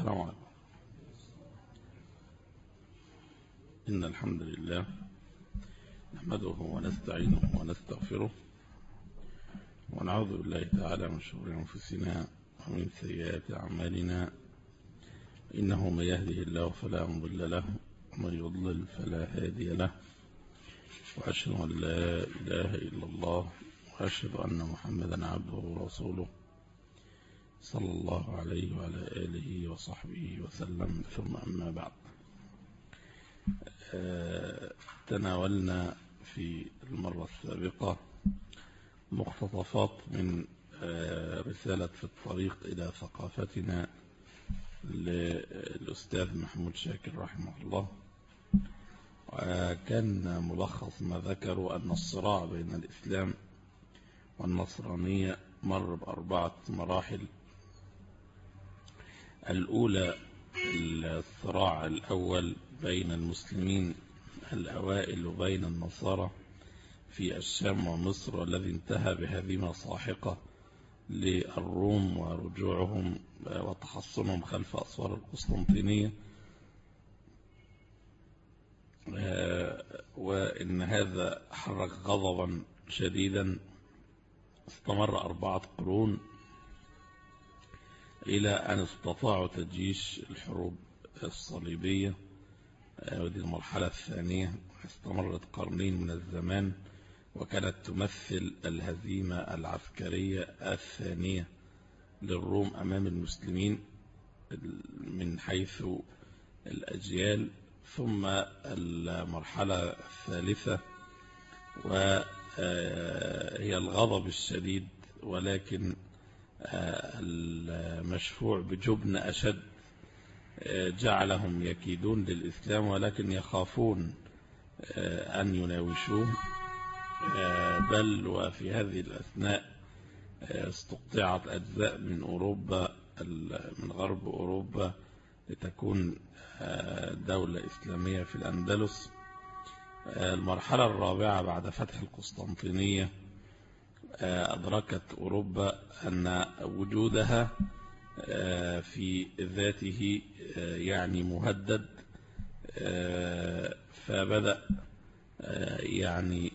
السلام عليكم إن الحمد لله نحمده ونستعينه ونستغفره ونعوذ بالله تعالى من شرور أنفسنا ومن سيئات أعمالنا إنه من يهده الله فلا مضل له ومن يضلل فلا هادي له وأشهد أن لا إله إلا الله وأشهد أن محمدا عبده ورسوله صلى الله عليه وعلى آله وصحبه وسلم ثم أما بعد تناولنا في المرة السابقة مقتطفات من رسالة في الطريق إلى ثقافتنا للأستاذ محمود شاكر رحمه الله وكان ملخص ما ذكروا أن الصراع بين الإسلام والنصرانية مر بأربعة مراحل الأولى الصراع الأول بين المسلمين الأوائل وبين النصارى في الشام ومصر والذي انتهى بهزيمة ساحقة للروم ورجوعهم وتحصنهم خلف أسوار القسطنطينية وإن هذا حرك غضبا شديدا استمر أربعة قرون إلى أن استطاعوا تجيش الحروب الصليبية ودي المرحلة الثانية استمرت قرنين من الزمان وكانت تمثل الهزيمة العسكرية الثانية للروم أمام المسلمين من حيث الأجيال ثم المرحلة الثالثة وهي الغضب الشديد ولكن المشفوع بجبن أشد جعلهم يكيدون للإسلام ولكن يخافون أن يناوشوه بل وفي هذه الأثناء استقطعت أجزاء من أوروبا من غرب أوروبا لتكون دولة إسلامية في الأندلس المرحلة الرابعة بعد فتح القسطنطينية أدركت أوروبا أن وجودها في ذاته يعني مهدد فبدأ يعني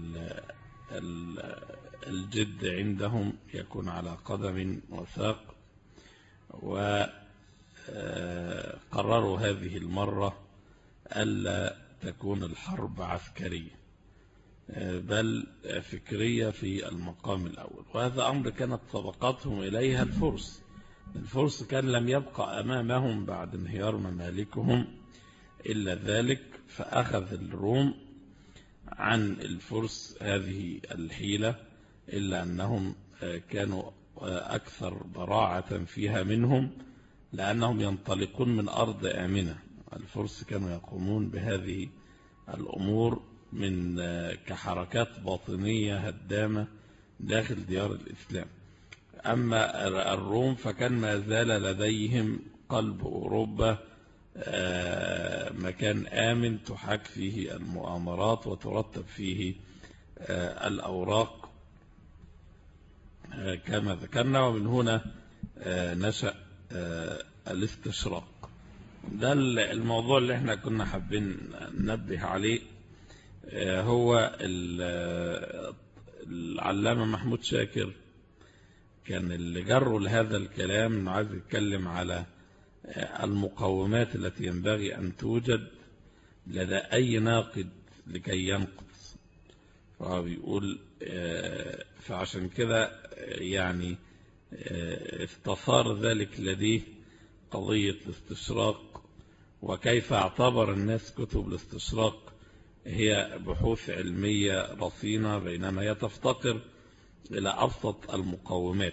الجد عندهم يكون على قدم وساق وقرروا هذه المرة ألا تكون الحرب عسكرية بل فكرية في المقام الأول وهذا أمر كانت سبقتهم إليها الفرس الفرس كان لم يبقى أمامهم بعد انهيار ممالكهم إلا ذلك فأخذ الروم عن الفرس هذه الحيلة إلا أنهم كانوا أكثر براعة فيها منهم لأنهم ينطلقون من أرض آمنة الفرس كانوا يقومون بهذه الأمور من كحركات باطنية هدامة داخل ديار الإسلام أما الروم فكان ما زال لديهم قلب أوروبا مكان آمن تحاك فيه المؤامرات وترتب فيه الأوراق كما ذكرنا ومن هنا نشأ الاستشراق ده الموضوع اللي احنا كنا حابين ننبه عليه هو العلامة محمود شاكر كان اللي جروا لهذا الكلام انه عايز يتكلم على المقومات التي ينبغي أن توجد لدى أي ناقد لكي ينقد فهو بيقول فعشان كده يعني استثار ذلك لديه قضية الاستشراق وكيف اعتبر الناس كتب الاستشراق هي بحوث علمية رصينة بينما هي تفتقر إلى أبسط المقومات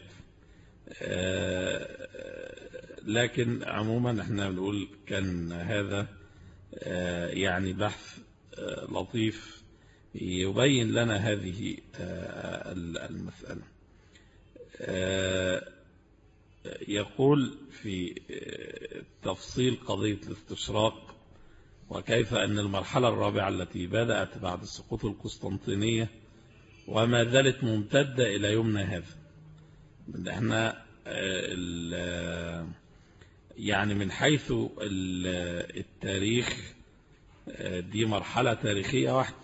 لكن عموما احنا بنقول كان هذا يعني بحث لطيف يبين لنا هذه المسألة يقول في تفصيل قضية الاستشراق وكيف أن المرحلة الرابعة التي بدأت بعد سقوط القسطنطينية وما زالت ممتدة إلى يومنا هذا احنا يعني من حيث التاريخ دي مرحلة تاريخية واحدة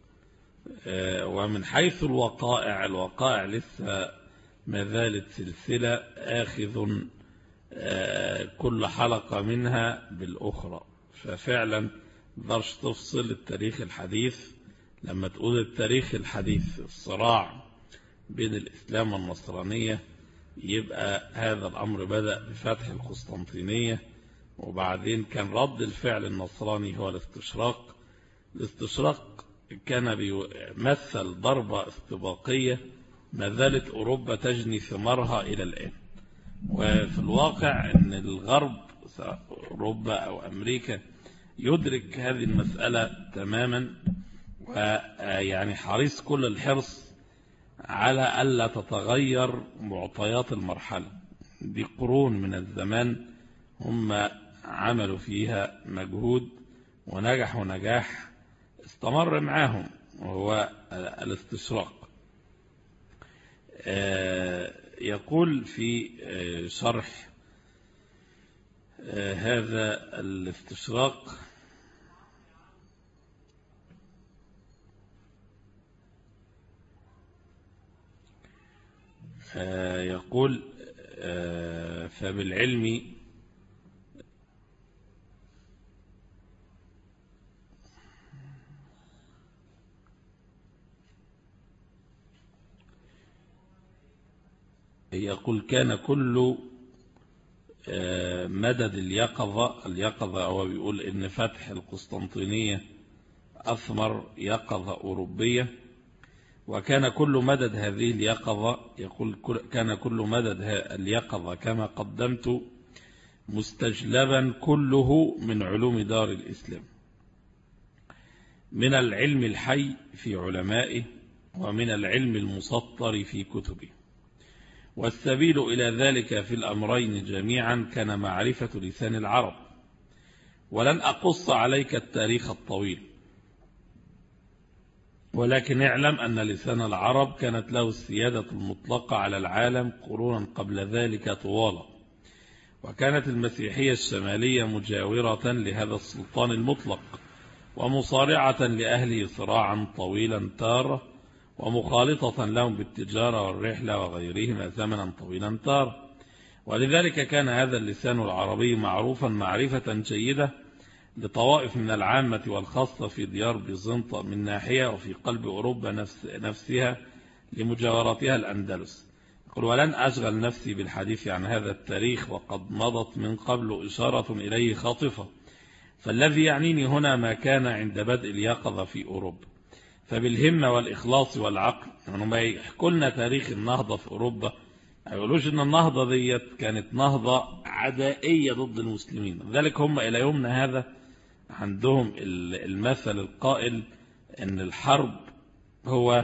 ومن حيث الوقائع الوقائع لسه ما زالت سلسلة آخذ كل حلقة منها بالأخرى ففعلا مقدرش تفصل التاريخ الحديث لما تقول التاريخ الحديث الصراع بين الإسلام والنصرانية يبقى هذا الأمر بدأ بفتح القسطنطينية وبعدين كان رد الفعل النصراني هو الاستشراق الاستشراق كان بيمثل ضربة استباقية ما زالت أوروبا تجني ثمارها إلى الآن وفي الواقع أن الغرب أوروبا أو أمريكا يدرك هذه المسألة تماما ويعني حريص كل الحرص على ألا تتغير معطيات المرحلة دي قرون من الزمان هم عملوا فيها مجهود ونجحوا نجاح استمر معاهم وهو الاستشراق يقول في شرح هذا الاستشراق يقول فبالعلم يقول كان كل مدد اليقظة اليقظة هو بيقول ان فتح القسطنطينية أثمر يقظة أوروبية وكان كل مدد هذه اليقظة يقول كان كل مدد اليقظة كما قدمت مستجلبا كله من علوم دار الإسلام من العلم الحي في علمائه ومن العلم المسطر في كتبه والسبيل إلى ذلك في الأمرين جميعا كان معرفة لسان العرب ولن أقص عليك التاريخ الطويل ولكن اعلم أن لسان العرب كانت له السيادة المطلقة على العالم قرونا قبل ذلك طوالا وكانت المسيحية الشمالية مجاورة لهذا السلطان المطلق ومصارعة لأهله صراعا طويلا تارة ومخالطة لهم بالتجارة والرحلة وغيرهما زمنا طويلا تارة ولذلك كان هذا اللسان العربي معروفا معرفة جيدة لطوائف من العامة والخاصة في ديار بيزنطة من ناحية وفي قلب أوروبا نفس نفسها لمجاورتها الأندلس يقول ولن أشغل نفسي بالحديث عن هذا التاريخ وقد مضت من قبل إشارة إليه خاطفة فالذي يعنيني هنا ما كان عند بدء اليقظة في أوروبا فبالهمة والإخلاص والعقل يعني ما يحكوا لنا تاريخ النهضة في أوروبا ما يقولوش ان النهضة ديت كانت نهضة عدائية ضد المسلمين ذلك هم إلى يومنا هذا عندهم المثل القائل ان الحرب هو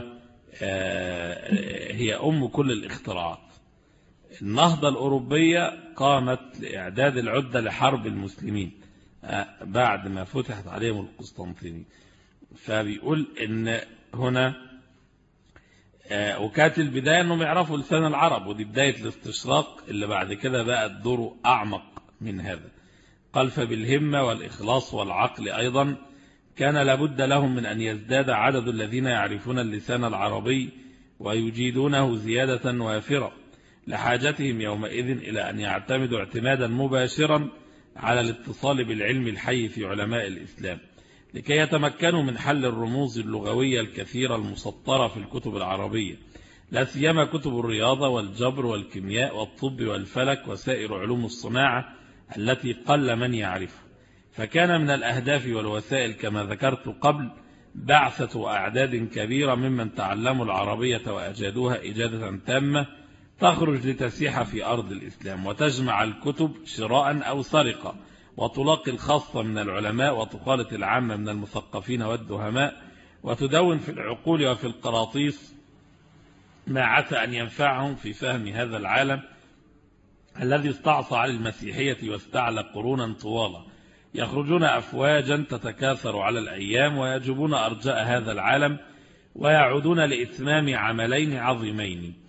هي أم كل الاختراعات النهضة الأوروبية قامت لإعداد العدة لحرب المسلمين بعد ما فتحت عليهم القسطنطينية فبيقول ان هنا وكانت البداية انهم يعرفوا لسان العرب ودي بداية الاستشراق اللي بعد كده بقى الدور اعمق من هذا قال فبالهمة والإخلاص والعقل أيضا كان لابد لهم من أن يزداد عدد الذين يعرفون اللسان العربي ويجيدونه زيادة وافرة لحاجتهم يومئذ إلى أن يعتمدوا اعتمادا مباشرا على الاتصال بالعلم الحي في علماء الإسلام لكي يتمكنوا من حل الرموز اللغوية الكثيرة المسطرة في الكتب العربية لا سيما كتب الرياضة والجبر والكيمياء والطب والفلك وسائر علوم الصناعة التي قل من يعرفها فكان من الأهداف والوسائل كما ذكرت قبل بعثة أعداد كبيرة ممن تعلموا العربية وأجادوها إجادة تامة تخرج لتسيح في أرض الإسلام وتجمع الكتب شراء أو سرقة وتلاقي الخاصة من العلماء وتخالط العامة من المثقفين والدهماء وتدون في العقول وفي القراطيس ما عسى أن ينفعهم في فهم هذا العالم الذي استعصى على المسيحية واستعلى قرونا طوالا يخرجون أفواجا تتكاثر على الأيام ويجبون أرجاء هذا العالم ويعودون لإتمام عملين عظيمين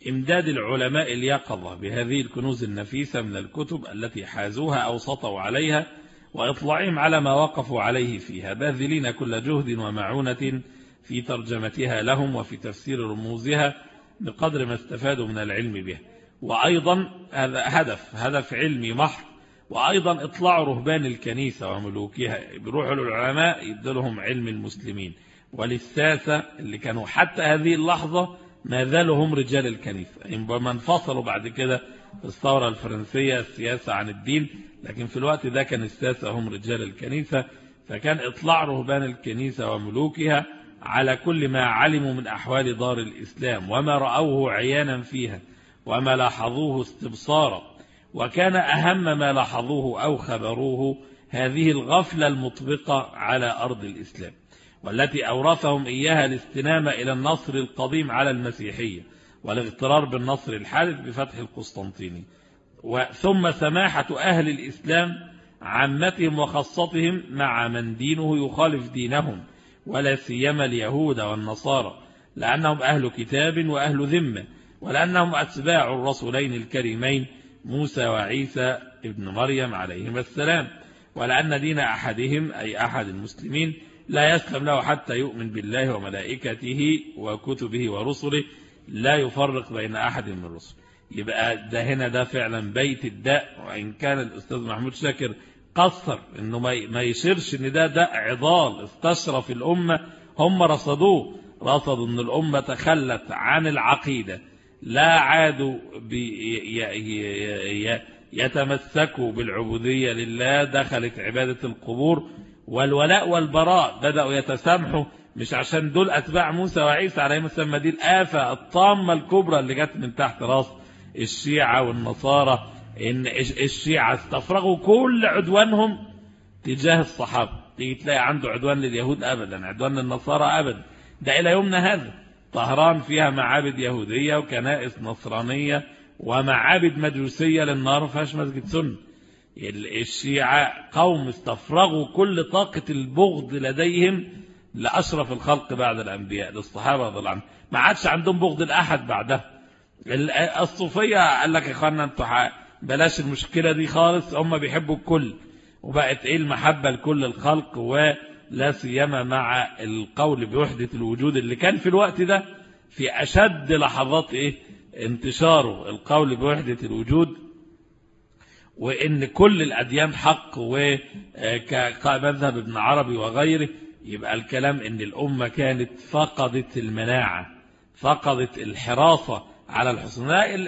إمداد العلماء اليقظة بهذه الكنوز النفيسة من الكتب التي حازوها أو سطوا عليها وإطلاعهم على ما وقفوا عليه فيها باذلين كل جهد ومعونة في ترجمتها لهم وفي تفسير رموزها بقدر ما استفادوا من العلم بها وأيضا هذا هدف هدف علمي محض وأيضا إطلاع رهبان الكنيسة وملوكها بروحوا للعلماء يدلهم علم المسلمين وللساسة اللي كانوا حتى هذه اللحظة ما زالوا هم رجال الكنيسة ما انفصلوا بعد كده في الثورة الفرنسية السياسة عن الدين لكن في الوقت ده كان الساسة هم رجال الكنيسة فكان إطلاع رهبان الكنيسة وملوكها على كل ما علموا من أحوال دار الإسلام وما رأوه عيانا فيها وما لاحظوه استبصارا وكان أهم ما لاحظوه أو خبروه هذه الغفلة المطبقة على أرض الإسلام والتي أورثهم إياها الاستنامة إلى النصر القديم على المسيحية والاغترار بالنصر الحادث بفتح القسطنطيني ثم سماحة أهل الإسلام عامتهم وخاصتهم مع من دينه يخالف دينهم ولا سيما اليهود والنصارى لأنهم أهل كتاب وأهل ذمة ولأنهم أتباع الرسولين الكريمين موسى وعيسى ابن مريم عليهما السلام ولأن دين أحدهم أي أحد المسلمين لا يسلم له حتى يؤمن بالله وملائكته وكتبه ورسله لا يفرق بين أحد من الرسل يبقى ده هنا ده فعلا بيت الداء وإن كان الأستاذ محمود شاكر قصر انه ما يشيرش ان ده داء عضال استشرف الأمة هم رصدوه رصدوا ان الأمة تخلت عن العقيدة لا عادوا يتمسكوا بالعبودية لله دخلت عبادة القبور والولاء والبراء بدأوا يتسامحوا مش عشان دول أتباع موسى وعيسى عليهم السلام دي الآفة الطامة الكبرى اللي جت من تحت راس الشيعة والنصارى إن الشيعة استفرغوا كل عدوانهم تجاه الصحابة تيجي تلاقي عنده عدوان لليهود أبدا عدوان للنصارى أبدا ده إلى يومنا هذا طهران فيها معابد يهودية وكنائس نصرانية ومعابد مجوسية للنار ما فيهاش مسجد سنة الشيعة قوم استفرغوا كل طاقة البغض لديهم لأشرف الخلق بعد الأنبياء للصحابة رضي الله عنهم ما عادش عندهم بغض الأحد بعده الصوفية قال لك يا اخوانا انتوا بلاش المشكلة دي خالص هم بيحبوا الكل وبقت ايه المحبة لكل الخلق ولا سيما مع القول بوحدة الوجود اللي كان في الوقت ده في أشد لحظات ايه انتشاره القول بوحدة الوجود وان كل الأديان حق وكمذهب ابن عربي وغيره يبقى الكلام ان الأمة كانت فقدت المناعة فقدت الحراسة على الحصن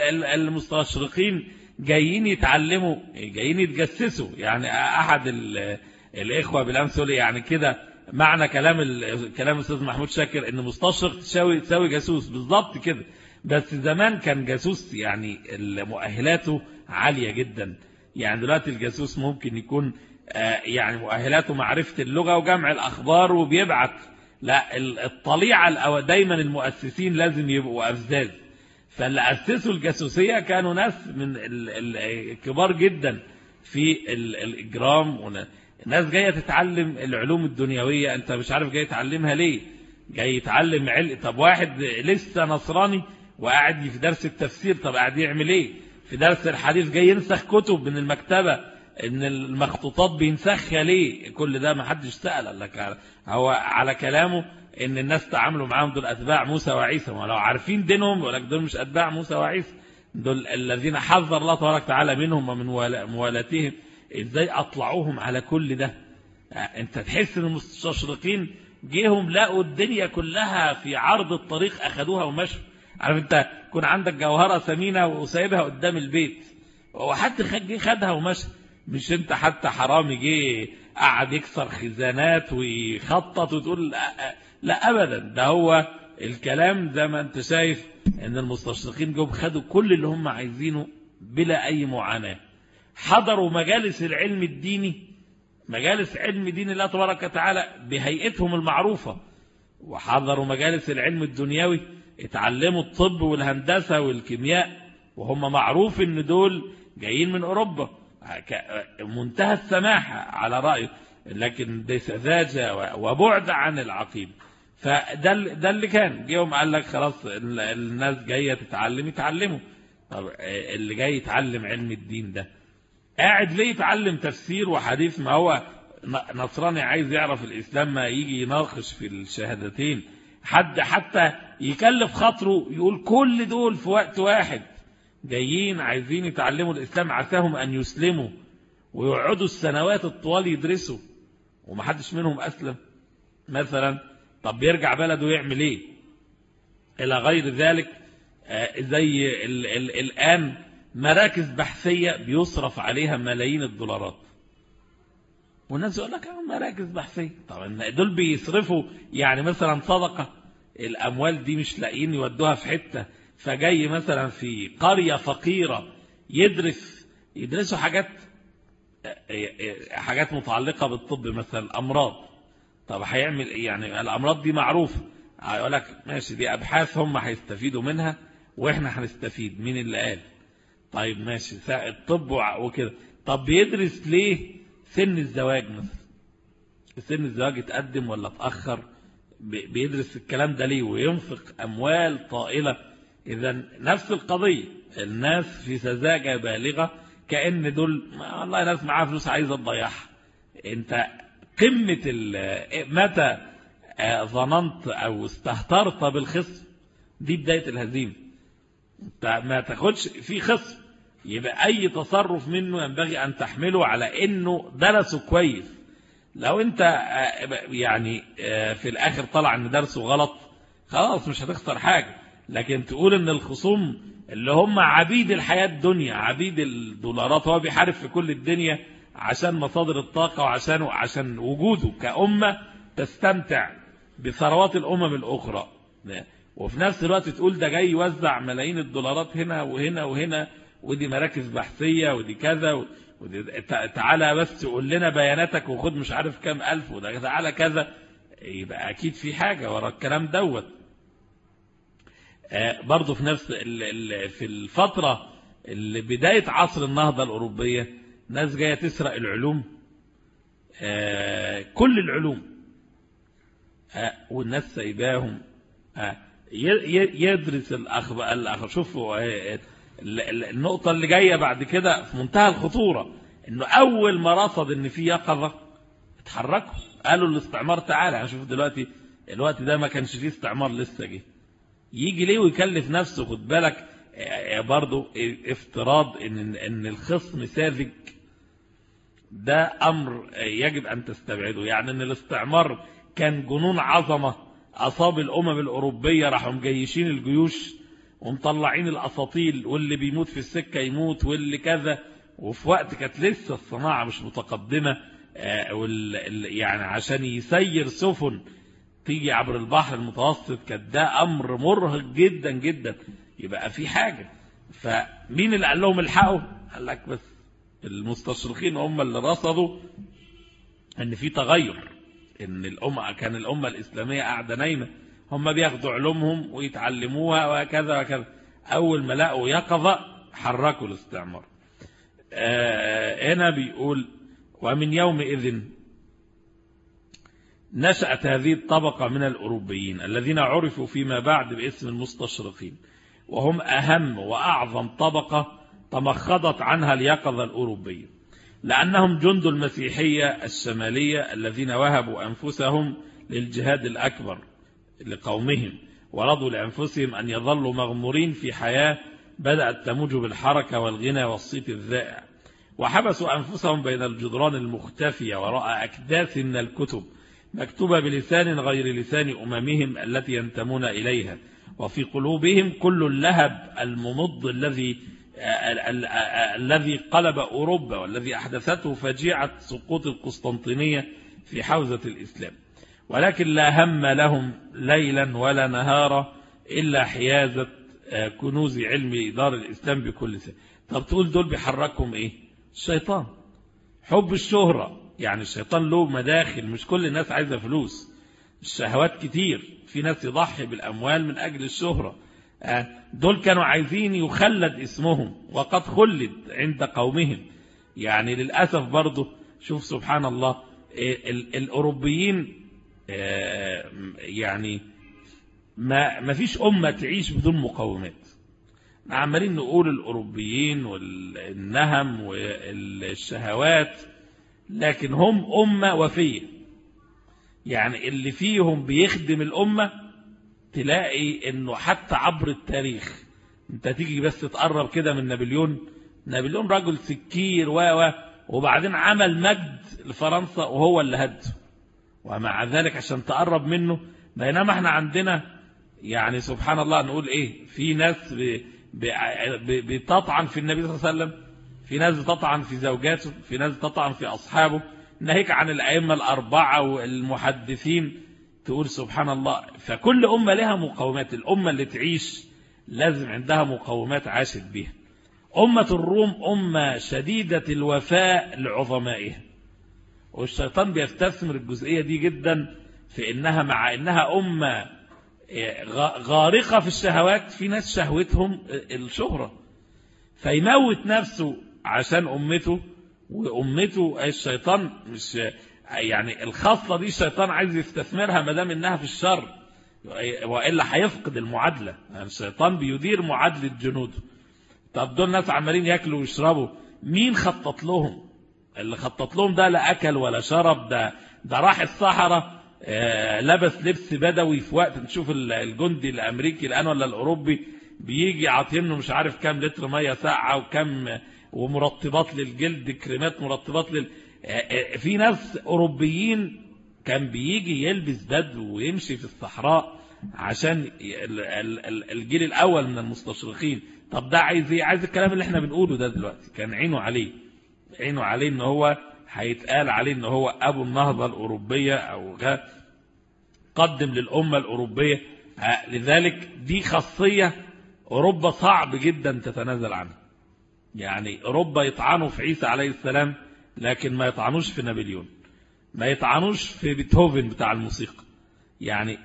المستشرقين جايين يتعلموا جايين يتجسسوا يعني أحد الإخوة بالأمس يقول يعني كده معنى كلام كلام الأستاذ محمود شاكر إن مستشرق تساوي تساوي جاسوس بالظبط كده بس زمان كان جاسوس يعني مؤهلاته عالية جدا يعني دلوقتي الجاسوس ممكن يكون يعني مؤهلاته معرفة اللغة وجمع الأخبار وبيبعت لا الطليعة دايما المؤسسين لازم يبقوا أفزاز فاللي أسسوا الجاسوسية كانوا ناس من الكبار جدا في الإجرام ناس جاية تتعلم العلوم الدنيوية أنت مش عارف جاي تعلمها ليه جاي يتعلم علم طب واحد لسه نصراني وقاعد في درس التفسير طب قاعد يعمل ايه في درس الحديث جاي ينسخ كتب من المكتبة ان المخطوطات بينسخها ليه كل ده ما حدش سأل لك هو على كلامه ان الناس تعاملوا معاهم دول اتباع موسى وعيسى ولو عارفين دينهم يقول لك دول مش اتباع موسى وعيسى دول الذين حذر الله تبارك وتعالى منهم ومن موالاتهم ازاي اطلعوهم على كل ده انت تحس ان المستشرقين جيهم لقوا الدنيا كلها في عرض الطريق اخذوها ومشوا عارف انت يكون عندك جوهرة ثمينة وسايبها قدام البيت وحد جه خدها ومشى مش انت حتى حرامي جه قعد يكسر خزانات ويخطط وتقول لا, لا ابدا ده هو الكلام زي ما انت شايف ان المستشرقين جم خدوا كل اللي هم عايزينه بلا اي معاناة حضروا مجالس العلم الديني مجالس علم دين الله تبارك وتعالى بهيئتهم المعروفة وحضروا مجالس العلم الدنيوي اتعلموا الطب والهندسة والكيمياء وهم معروف ان دول جايين من اوروبا منتهى السماحة على رأيه لكن دي سذاجة وبعد عن العقيدة فده ده اللي كان يوم قال لك خلاص الناس جايه تتعلم يتعلموا طب اللي جاي يتعلم علم الدين ده قاعد ليه يتعلم تفسير وحديث ما هو نصراني عايز يعرف الإسلام ما يجي يناقش في الشهادتين حد حتى يكلف خاطره يقول كل دول في وقت واحد جايين عايزين يتعلموا الإسلام عساهم أن يسلموا ويقعدوا السنوات الطوال يدرسوا ومحدش منهم أسلم مثلا طب بيرجع بلده يعمل ايه إلى غير ذلك زي ال ال الآن مراكز بحثية بيصرف عليها ملايين الدولارات والناس يقول لك مراكز بحثية طبعا دول بيصرفوا يعني مثلا صدقة الأموال دي مش لاقيين يودوها في حتة فجاي مثلا في قرية فقيرة يدرس يدرسوا حاجات حاجات متعلقة بالطب مثلا الأمراض طب هيعمل ايه يعني الأمراض دي معروفة هيقول لك ماشي دي أبحاث هم هيستفيدوا منها وإحنا هنستفيد مين اللي قال طيب ماشي الطب وكده طب بيدرس ليه سن الزواج مثلا سن الزواج اتقدم ولا اتأخر بيدرس الكلام ده ليه وينفق أموال طائلة إذا نفس القضية الناس في سذاجة بالغة كأن دول والله ناس معاها فلوس عايزة تضيعها انت قمة متى ظننت أو استهترت بالخصم دي بداية الهزيمة انت ما تاخدش في خصم يبقى أي تصرف منه ينبغي أن تحمله على أنه درسه كويس لو أنت يعني في الآخر طلع أن درسه غلط خلاص مش هتخسر حاجة لكن تقول أن الخصوم اللي هم عبيد الحياة الدنيا عبيد الدولارات هو بيحارب في كل الدنيا عشان مصادر الطاقة وعشان عشان وجوده كأمة تستمتع بثروات الأمم الأخرى وفي نفس الوقت تقول ده جاي يوزع ملايين الدولارات هنا وهنا وهنا ودي مراكز بحثية ودي كذا ودي تعالى بس قول لنا بياناتك وخد مش عارف كام ألف وده تعالى كذا يبقى أكيد في حاجة ورا الكلام دوت برضه في نفس في الفترة اللي بداية عصر النهضة الأوروبية ناس جاية تسرق العلوم كل العلوم والناس سايباهم يدرس الأخبار شوفوا النقطة اللي جاية بعد كده في منتهى الخطورة انه اول ما رصد ان في يقظة اتحركوا قالوا الاستعمار تعالى هنشوف دلوقتي الوقت ده ما كانش فيه استعمار لسه جه يجي ليه ويكلف نفسه خد بالك برضو افتراض ان ان الخصم ساذج ده امر يجب ان تستبعده يعني ان الاستعمار كان جنون عظمة اصاب الامم الاوروبية راحوا مجيشين الجيوش ومطلعين الأساطيل واللي بيموت في السكة يموت واللي كذا وفي وقت كانت لسه الصناعة مش متقدمة يعني عشان يسير سفن تيجي عبر البحر المتوسط كان ده أمر مرهق جدا جدا يبقى في حاجة فمين اللي قال لهم الحقوا قال لك بس المستشرقين هم اللي رصدوا ان في تغير ان الأمة كان الأمة الإسلامية قاعدة نايمة هم بياخدوا علومهم ويتعلموها وكذا وكذا أول ما لقوا يقظة حركوا الاستعمار آه هنا بيقول ومن يومئذ نشأت هذه الطبقة من الأوروبيين الذين عرفوا فيما بعد باسم المستشرقين وهم أهم وأعظم طبقة تمخضت عنها اليقظة الأوروبية لأنهم جند المسيحية الشمالية الذين وهبوا أنفسهم للجهاد الأكبر لقومهم ورضوا لأنفسهم أن يظلوا مغمورين في حياة بدأت تموج بالحركة والغنى والصيت الذائع وحبسوا أنفسهم بين الجدران المختفية وراء أكداس من الكتب مكتوبة بلسان غير لسان أممهم التي ينتمون إليها وفي قلوبهم كل اللهب الممض الذي الذي قلب أوروبا والذي أحدثته فجيعة سقوط القسطنطينية في حوزة الإسلام ولكن لا هم لهم ليلا ولا نهارا إلا حيازة كنوز علم دار الإسلام بكل سنة طب تقول دول بيحركهم إيه الشيطان حب الشهرة يعني الشيطان له مداخل مش كل الناس عايزة فلوس الشهوات كتير في ناس يضحي بالأموال من أجل الشهرة دول كانوا عايزين يخلد اسمهم وقد خلد عند قومهم يعني للأسف برضه شوف سبحان الله الأوروبيين يعني ما ما فيش أمة تعيش بدون مقومات عمالين نقول الأوروبيين والنهم والشهوات لكن هم أمة وفية يعني اللي فيهم بيخدم الأمة تلاقي انه حتى عبر التاريخ انت تيجي بس تقرب كده من نابليون نابليون رجل سكير و وبعدين عمل مجد لفرنسا وهو اللي هده ومع ذلك عشان تقرب منه بينما احنا عندنا يعني سبحان الله نقول ايه في ناس بتطعن في النبي صلى الله عليه وسلم في ناس بتطعن في زوجاته في ناس بتطعن في أصحابه ناهيك عن الأئمة الأربعة والمحدثين تقول سبحان الله فكل أمة لها مقومات الأمة اللي تعيش لازم عندها مقومات عاشت بها أمة الروم أمة شديدة الوفاء لعظمائها والشيطان بيستثمر الجزئية دي جدا في إنها مع إنها أمة غارقة في الشهوات في ناس شهوتهم الشهرة فيموت نفسه عشان أمته وأمته الشيطان مش يعني الخاصة دي الشيطان عايز يستثمرها ما دام إنها في الشر وإلا هيفقد المعادلة يعني الشيطان بيدير معادلة جنوده طب دول ناس عمالين ياكلوا ويشربوا مين خطط لهم اللي خطط لهم ده لا أكل ولا شرب ده ده راح الصحراء آه لبس لبس بدوي في وقت نشوف الجندي الأمريكي الآن ولا الأوروبي بيجي عاطينه مش عارف كام لتر مية ساقعة وكم ومرطبات للجلد كريمات مرطبات لل في ناس أوروبيين كان بيجي يلبس بدو ويمشي في الصحراء عشان الجيل الأول من المستشرقين طب ده عايز ايه عايز الكلام اللي احنا بنقوله ده دلوقتي كان عينه عليه عينه عليه ان هو هيتقال عليه ان هو ابو النهضة الأوروبية او قدم للأمة الأوروبية لذلك دي خاصية أوروبا صعب جدا تتنازل عنها يعني أوروبا يطعنوا في عيسى عليه السلام لكن ما يطعنوش في نابليون ما يطعنوش في بيتهوفن بتاع الموسيقى يعني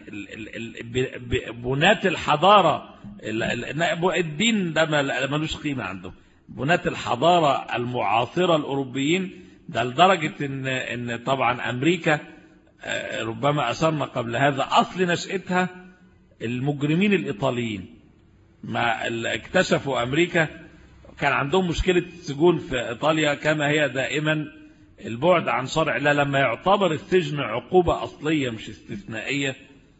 بنات الحضارة الدين ده ملوش قيمة عندهم بنات الحضارة المعاصرة الأوروبيين ده لدرجة إن, إن طبعا أمريكا ربما أشرنا قبل هذا أصل نشأتها المجرمين الإيطاليين ما اكتشفوا أمريكا كان عندهم مشكلة السجون في إيطاليا كما هي دائما البعد عن شرع الله لما يعتبر السجن عقوبة أصلية مش استثنائية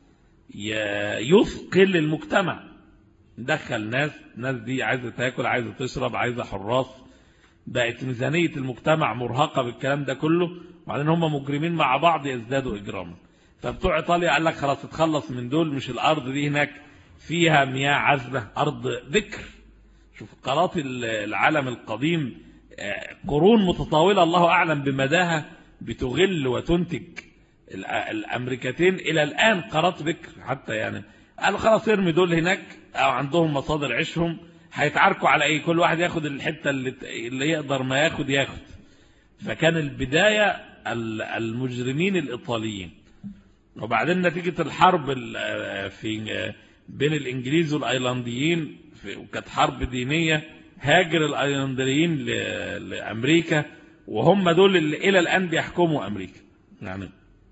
يثقل المجتمع دخل ناس ناس دي عايزة تاكل عايزة تشرب عايزة حراس بقت ميزانية المجتمع مرهقة بالكلام ده كله وبعدين هم مجرمين مع بعض يزدادوا إجراما فبتوع إيطاليا قال لك خلاص اتخلص من دول مش الأرض دي هناك فيها مياه عذبة أرض ذكر شوف قارات العالم القديم قرون متطاولة الله أعلم بمداها بتغل وتنتج الأمريكتين إلى الآن قارات بكر حتى يعني قالوا خلاص ارمي دول هناك أو عندهم مصادر عيشهم هيتعاركوا على أي كل واحد ياخد الحتة اللي, اللي يقدر ما ياخد ياخد فكان البداية المجرمين الإيطاليين وبعدين نتيجة الحرب في بين الإنجليز والأيلانديين وكانت حرب دينية هاجر الايرلنديين لامريكا وهم دول اللي الى الان بيحكموا امريكا يعني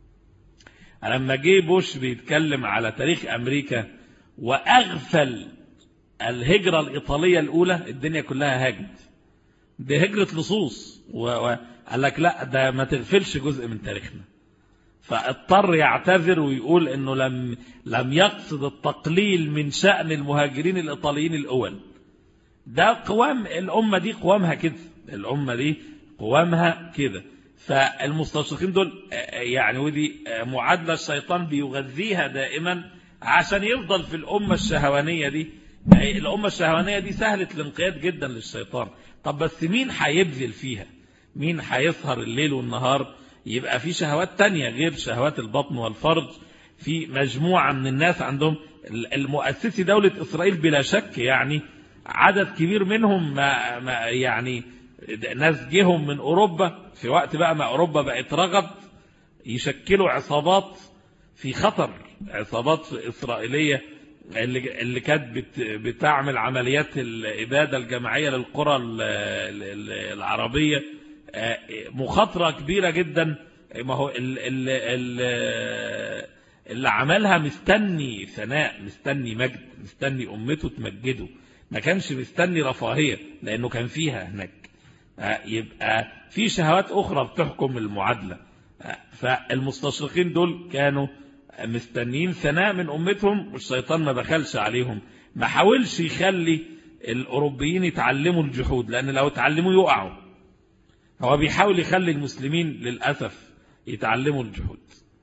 لما جه بوش بيتكلم على تاريخ امريكا واغفل الهجرة الايطالية الاولى الدنيا كلها هاجت دي هجرة لصوص وقال لك لا ده ما تغفلش جزء من تاريخنا فاضطر يعتذر ويقول انه لم لم يقصد التقليل من شأن المهاجرين الايطاليين الاول ده قوام الأمة دي قوامها كده الأمة دي قوامها كده فالمستشرقين دول يعني ودي معادلة الشيطان بيغذيها دائما عشان يفضل في الأمة الشهوانية دي الأمة الشهوانية دي سهلة الانقياد جدا للشيطان طب بس مين هيبذل فيها مين هيسهر الليل والنهار يبقى في شهوات تانية غير شهوات البطن والفرج في مجموعة من الناس عندهم المؤسسي دولة إسرائيل بلا شك يعني عدد كبير منهم ما ما يعني ناس جيهم من أوروبا في وقت بقى ما أوروبا بقت رغد يشكلوا عصابات في خطر عصابات إسرائيلية اللي اللي كانت بتعمل عمليات الإبادة الجماعية للقرى العربية مخاطرة كبيرة جدا ما هو ال ال ال اللي عملها مستني ثناء مستني مجد مستني أمته تمجده ما كانش مستني رفاهية لأنه كان فيها هناك يبقى في شهوات أخرى بتحكم المعادلة فالمستشرقين دول كانوا مستنيين ثناء من أمتهم والشيطان ما بخلش عليهم ما حاولش يخلي الأوروبيين يتعلموا الجحود لأن لو اتعلموا يقعوا هو بيحاول يخلي المسلمين للأسف يتعلموا الجحود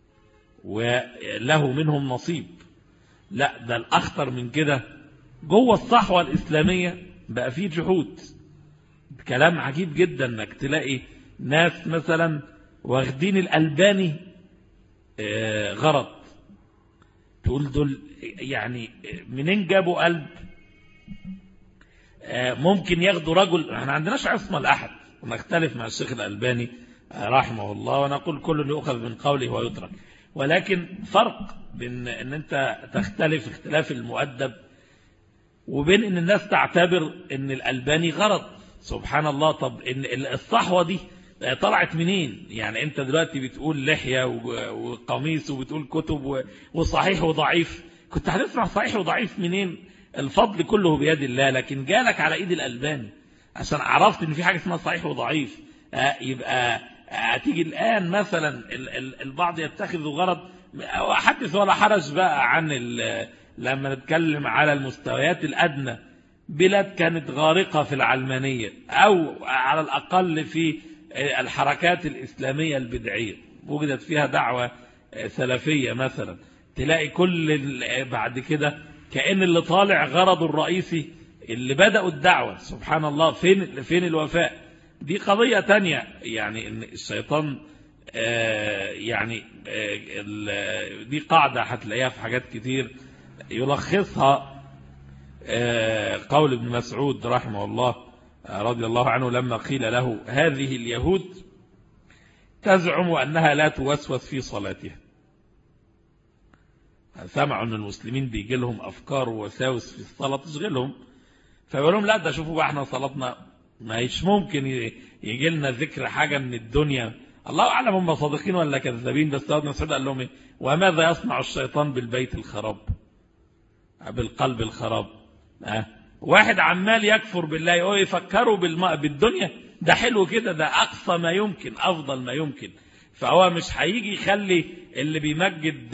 وله منهم نصيب لا ده الأخطر من كده جوه الصحوة الإسلامية بقى فيه جحود كلام عجيب جدا انك تلاقي ناس مثلا واخدين الألباني غرض تقول دول يعني منين جابوا قلب ممكن ياخدوا رجل احنا عندناش عصمة لأحد ونختلف مع الشيخ الألباني رحمه الله ونقول كل يؤخذ من قوله ويترك ولكن فرق بين ان انت تختلف اختلاف المؤدب وبين ان الناس تعتبر ان الألباني غرض سبحان الله طب ان الصحوة دي طلعت منين يعني انت دلوقتي بتقول لحية وقميص وبتقول كتب وصحيح وضعيف كنت هتسمع صحيح وضعيف منين الفضل كله بيد الله لكن جالك على ايد الألباني عشان عرفت ان في حاجة اسمها صحيح وضعيف يبقى هتيجي الآن مثلا البعض يتخذ غرض حدث ولا حرج بقى عن لما نتكلم على المستويات الأدنى بلاد كانت غارقة في العلمانية أو على الأقل في الحركات الإسلامية البدعية وجدت فيها دعوة سلفية مثلا تلاقي كل بعد كده كأن اللي طالع غرضه الرئيسي اللي بدأوا الدعوة سبحان الله فين فين الوفاء دي قضية تانية يعني ان الشيطان آه يعني آه دي قاعدة هتلاقيها في حاجات كتير يلخصها آه قول ابن مسعود رحمه الله رضي الله عنه لما قيل له هذه اليهود تزعم أنها لا توسوس في صلاتها سمعوا أن المسلمين بيجي لهم أفكار ووساوس في الصلاة تشغلهم فيقول لهم لا ده شوفوا بقى احنا صلاتنا ما هيش ممكن يجي لنا ذكر حاجة من الدنيا الله أعلم هم صادقين ولا كذابين بس ابن مسعود قال لهم ايه وماذا يصنع الشيطان بالبيت الخراب بالقلب الخراب أه؟ واحد عمال يكفر بالله يقول يفكروا بالماء بالدنيا ده حلو كده ده أقصى ما يمكن أفضل ما يمكن فهو مش هيجي يخلي اللي بيمجد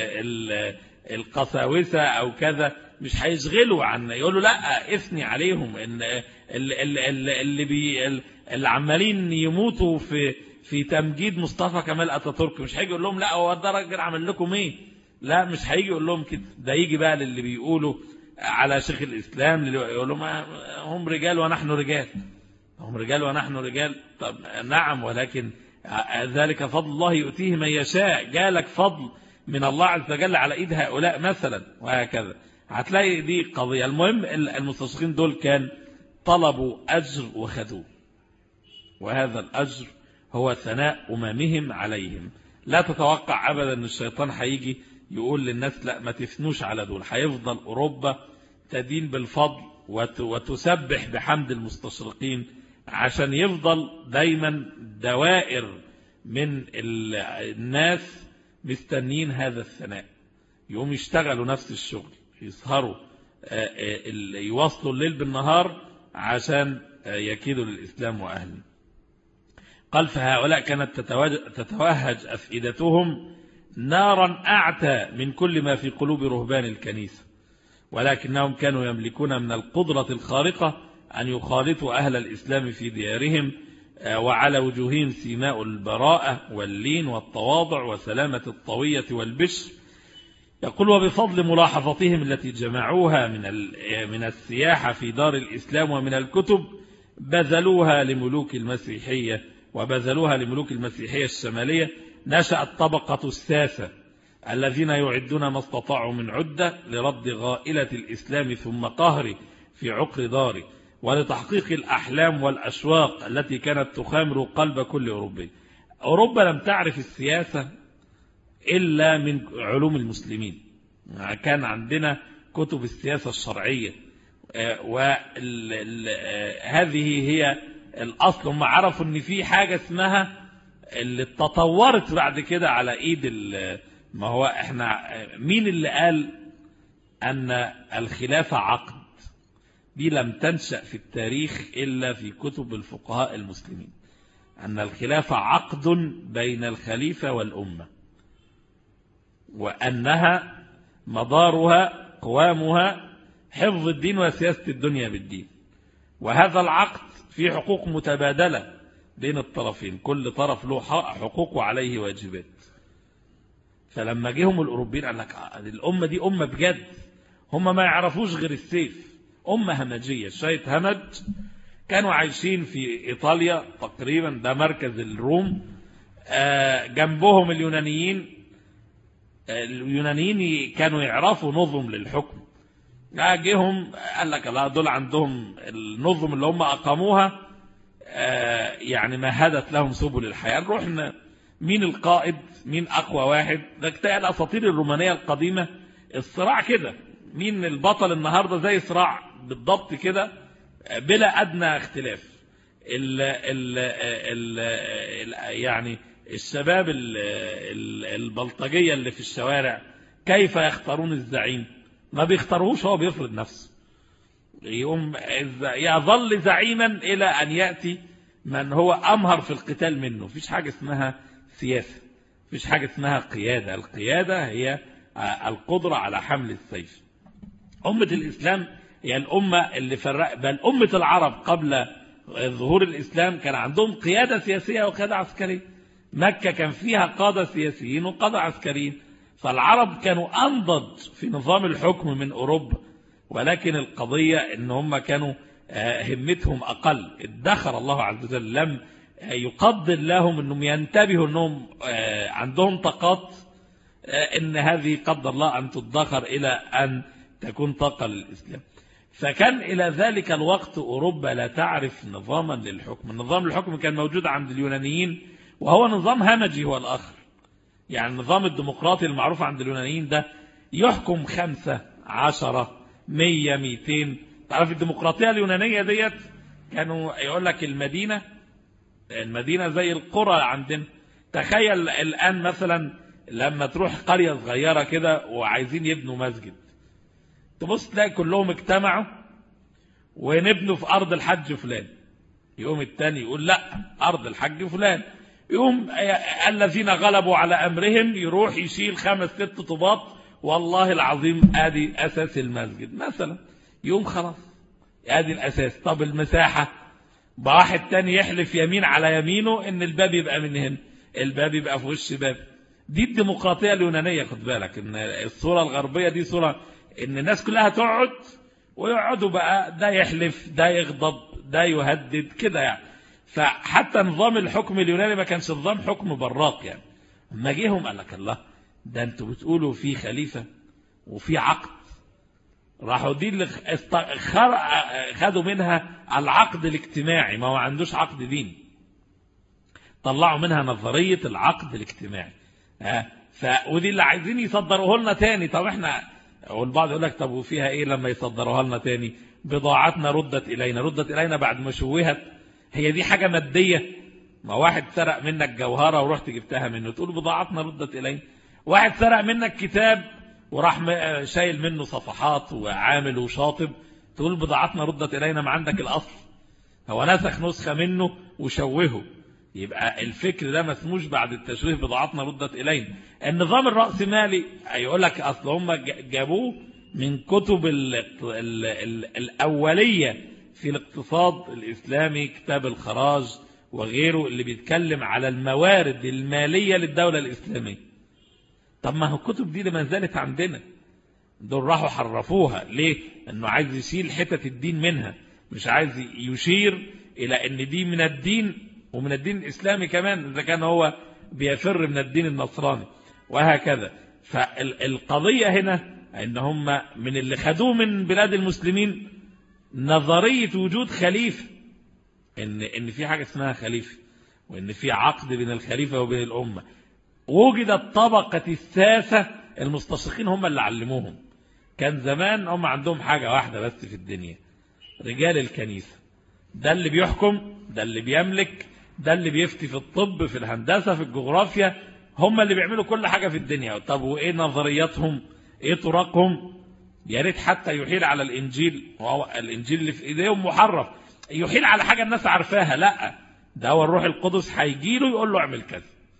القساوسة أو كذا مش هيشغلوا عن يقول له لا اثني عليهم ان اللي, اللي, اللي, بي اللي عمالين يموتوا في في تمجيد مصطفى كمال اتاتورك مش هيجي يقول لهم لا هو ده راجل عمل لكم ايه لا مش هيجي يقول لهم كده ده يجي بقى للي بيقولوا على شيخ الاسلام اللي يقول لهم هم رجال ونحن رجال هم رجال ونحن رجال طب نعم ولكن ذلك فضل الله يؤتيه من يشاء جالك فضل من الله عز وجل على ايد هؤلاء مثلا وهكذا هتلاقي دي قضية المهم المستشرقين دول كان طلبوا أجر وخذوه وهذا الأجر هو ثناء أمامهم عليهم لا تتوقع أبدا أن الشيطان هيجي يقول للناس لا ما تثنوش على دول هيفضل أوروبا تدين بالفضل وتسبح بحمد المستشرقين عشان يفضل دايما دوائر من الناس مستنين هذا الثناء يقوم يشتغلوا نفس الشغل يسهروا يواصلوا الليل بالنهار عشان يكيدوا للإسلام وأهله قال فهؤلاء كانت تتوهج أفئدتهم نارا أعتى من كل ما في قلوب رهبان الكنيسة ولكنهم كانوا يملكون من القدرة الخارقة أن يخالطوا أهل الإسلام في ديارهم وعلى وجوههم سيماء البراءة واللين والتواضع وسلامة الطوية والبشر يقول وبفضل ملاحظتهم التي جمعوها من من السياحة في دار الإسلام ومن الكتب بذلوها لملوك المسيحية وبذلوها لملوك المسيحية الشمالية نشأت طبقة الساسة الذين يعدون ما استطاعوا من عدة لرد غائلة الإسلام ثم قهره في عقر داره ولتحقيق الأحلام والأشواق التي كانت تخامر قلب كل أوروبي أوروبا لم تعرف السياسة إلا من علوم المسلمين كان عندنا كتب السياسة الشرعية وهذه هي الأصل هم عرفوا أن في حاجة اسمها اللي تطورت بعد كده على ايد ما هو احنا مين اللي قال ان الخلافة عقد دي لم تنشأ في التاريخ إلا في كتب الفقهاء المسلمين أن الخلافة عقد بين الخليفة والأمة وأنها مدارها قوامها حفظ الدين وسياسة الدنيا بالدين وهذا العقد فيه حقوق متبادلة بين الطرفين كل طرف له حقوق وعليه واجبات فلما جيهم الأوروبيين قال لك الأمة دي أمة بجد هم ما يعرفوش غير السيف أمة همجية شوية همج كانوا عايشين في إيطاليا تقريبا ده مركز الروم جنبهم اليونانيين اليونانيين كانوا يعرفوا نظم للحكم جيهم قال لك لا دول عندهم النظم اللي هم أقاموها يعني مهدت لهم سبل الحياة نروح مين القائد مين أقوى واحد ده كتاب الأساطير الرومانية القديمة الصراع كده مين البطل النهاردة زي صراع بالضبط كده بلا أدنى اختلاف ال ال ال ال يعني الشباب ال ال البلطجية اللي في الشوارع كيف يختارون الزعيم ما بيختاروش هو بيفرض نفسه يقوم يظل زعيما إلى أن يأتي من هو أمهر في القتال منه فيش حاجة اسمها سياسة فيش حاجة اسمها قيادة القيادة هي القدرة على حمل السيف أمة الإسلام هي الأمة اللي فرق بل أمة العرب قبل ظهور الإسلام كان عندهم قيادة سياسية وقيادة عسكرية مكة كان فيها قادة سياسيين وقادة عسكريين فالعرب كانوا أنضج في نظام الحكم من أوروبا ولكن القضية ان هم كانوا همتهم أقل ادخر الله عز وجل لم يقدر لهم أنهم ينتبهوا أنهم عندهم طاقات أن هذه قدر الله أن تدخر إلى أن تكون طاقة للإسلام فكان إلى ذلك الوقت أوروبا لا تعرف نظاما للحكم النظام الحكم كان موجود عند اليونانيين وهو نظام همجي هو الآخر يعني النظام الديمقراطي المعروف عند اليونانيين ده يحكم خمسة عشرة مية ميتين تعرف الديمقراطية اليونانية ديت كانوا يقول لك المدينة المدينة زي القرى عندنا تخيل الآن مثلا لما تروح قرية صغيرة كده وعايزين يبنوا مسجد تبص تلاقي كلهم اجتمعوا ونبنوا في أرض الحج فلان يقوم التاني يقول لا أرض الحج فلان يقوم الذين غلبوا على أمرهم يروح يشيل خمس ست طوبات والله العظيم ادي أساس المسجد مثلا يقوم خلاص ادي الأساس طب المساحة بواحد تاني يحلف يمين على يمينه ان الباب يبقى من هنا الباب يبقى في وش باب دي الديمقراطية اليونانية خد بالك ان الصورة الغربية دي صورة ان الناس كلها تقعد ويقعدوا بقى ده يحلف ده يغضب ده يهدد كده يعني فحتى نظام الحكم اليوناني ما كانش نظام حكم براق يعني اما جيهم قال لك الله ده انتوا بتقولوا في خليفة وفي عقد راحوا دي اللي خدوا منها العقد الاجتماعي ما هو عندوش عقد ديني طلعوا منها نظرية العقد الاجتماعي ها ف ودي اللي عايزين يصدروه لنا تاني طب احنا والبعض يقول لك طب وفيها ايه لما يصدروها لنا تاني بضاعتنا ردت الينا ردت الينا بعد ما شوهت هي دي حاجة مادية ما واحد سرق منك جوهرة ورحت جبتها منه تقول بضاعتنا ردت الينا واحد سرق منك كتاب وراح شايل منه صفحات وعامل وشاطب تقول بضاعتنا ردت إلينا ما عندك الأصل هو نسخ نسخة منه وشوهه يبقى الفكر ده مسموش بعد التشويه بضاعتنا ردت إلينا النظام الرأسمالي يقول لك أصل هم جابوه من كتب ال ال ال الأولية في الاقتصاد الإسلامي كتاب الخراج وغيره اللي بيتكلم على الموارد المالية للدولة الإسلامية طب ما هو الكتب دي ما زالت عندنا دول راحوا حرفوها ليه انه عايز يشيل حتة الدين منها مش عايز يشير الى ان دي من الدين ومن الدين الاسلامي كمان اذا كان هو بيفر من الدين النصراني وهكذا فالقضية هنا ان هم من اللي خدوه من بلاد المسلمين نظرية وجود خليفة ان ان في حاجة اسمها خليفة وان في عقد بين الخليفة وبين الامة وجدت طبقة الساسة المستشرقين هم اللي علموهم كان زمان هم عندهم حاجة واحدة بس في الدنيا رجال الكنيسة ده اللي بيحكم ده اللي بيملك ده اللي بيفتي في الطب في الهندسة في الجغرافيا هم اللي بيعملوا كل حاجة في الدنيا طب وإيه نظرياتهم إيه طرقهم يا ريت حتى يحيل على الإنجيل وهو الإنجيل اللي في إيديهم محرف يحيل على حاجة الناس عارفاها لا ده هو الروح القدس هيجي له يقول له اعمل كذا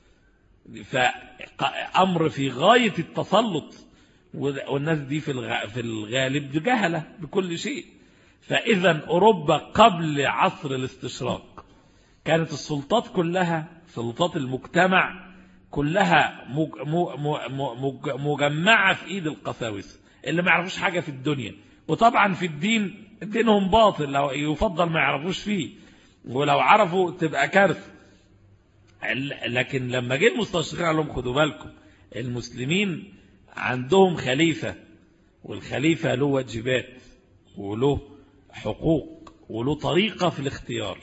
فأمر في غاية التسلط والناس دي في في الغالب جهلة بكل شيء فإذا أوروبا قبل عصر الاستشراق كانت السلطات كلها سلطات المجتمع كلها مجمعة في إيد القساوسة اللي ما يعرفوش حاجة في الدنيا وطبعا في الدين دينهم باطل لو يفضل ما يعرفوش فيه ولو عرفوا تبقى كارثة لكن لما جه المستشرقين قال لهم خدوا بالكم المسلمين عندهم خليفة والخليفة له واجبات وله حقوق وله طريقة في الاختيار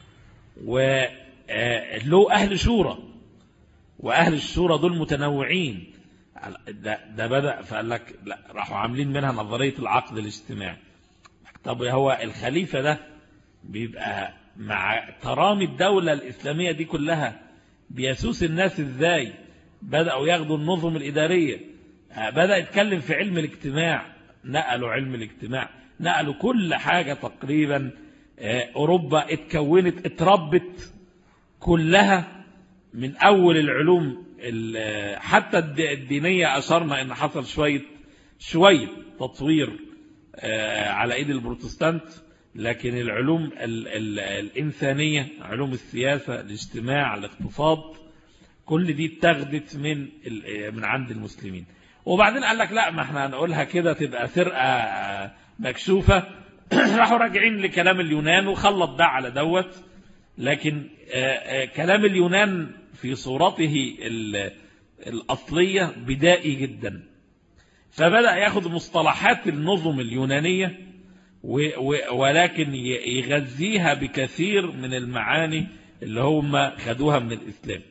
وله أهل شورى وأهل الشورى دول متنوعين ده, ده بدأ فقال لك لا راحوا عاملين منها نظرية العقد الاجتماعي طب هو الخليفة ده بيبقى مع ترامي الدولة الإسلامية دي كلها بيسوس الناس إزاي بدأوا ياخدوا النظم الإدارية بدأ يتكلم في علم الاجتماع نقلوا علم الاجتماع نقلوا كل حاجة تقريبا أوروبا اتكونت اتربت كلها من أول العلوم حتى الدينية أشرنا أن حصل شوية شوية تطوير على إيد البروتستانت لكن العلوم ال ال الإنسانية علوم السياسة الاجتماع الاقتصاد كل دي اتخذت من من عند المسلمين وبعدين قال لك لا ما احنا هنقولها كده تبقى سرقة مكشوفة راحوا راجعين لكلام اليونان وخلط ده على دوت لكن كلام اليونان في صورته الأصلية بدائي جدا فبدأ ياخد مصطلحات النظم اليونانية ولكن يغذيها بكثير من المعاني اللي هم خدوها من الإسلام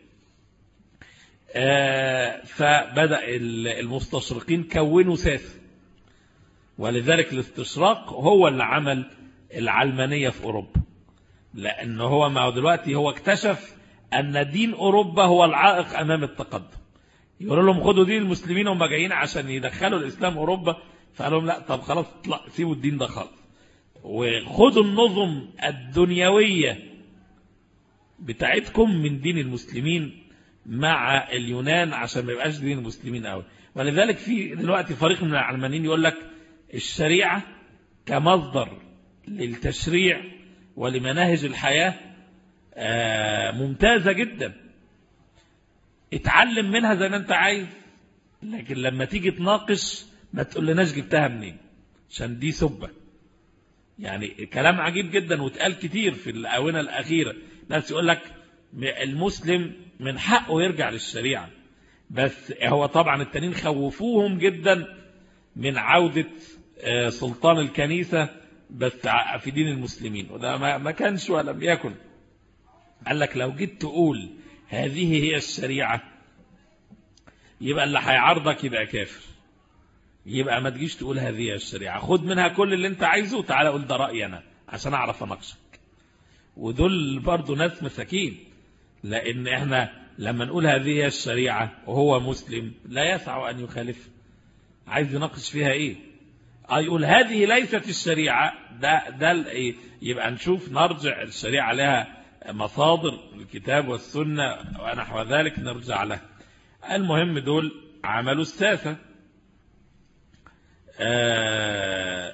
فبدأ المستشرقين كونوا ساسة ولذلك الاستشراق هو اللي عمل العلمانية في أوروبا لأنه هو ما دلوقتي هو اكتشف أن دين أوروبا هو العائق أمام التقدم يقولوا لهم خدوا دين المسلمين هم جايين عشان يدخلوا الإسلام أوروبا فقال لهم لا طب خلاص اطلع سيبوا الدين ده خالص وخدوا النظم الدنيوية بتاعتكم من دين المسلمين مع اليونان عشان ما يبقاش دين المسلمين قوي ولذلك في دلوقتي فريق من العلمانيين يقول لك الشريعة كمصدر للتشريع ولمناهج الحياة ممتازة جدا اتعلم منها زي ما انت عايز لكن لما تيجي تناقش ما تقول لناش جبتها منين عشان دي سبة يعني كلام عجيب جدا واتقال كتير في الآونة الأخيرة ناس يقول لك المسلم من حقه يرجع للشريعة بس هو طبعا التانيين خوفوهم جدا من عودة سلطان الكنيسة بس في دين المسلمين وده ما كانش ولم يكن قال لك لو جيت تقول هذه هي الشريعة يبقى اللي هيعارضك يبقى كافر يبقى ما تجيش تقول هذه هي الشريعة خد منها كل اللي انت عايزه وتعالى قول ده رأيي أنا عشان أعرف أناقشك ودول برضو ناس مساكين لأن احنا لما نقول هذه هي الشريعة وهو مسلم لا يسع أن يخالف عايز يناقش فيها ايه يقول هذه ليست الشريعة ده, ده يبقى نشوف نرجع الشريعة لها مصادر الكتاب والسنة ونحو ذلك نرجع لها المهم دول عملوا الساسة آه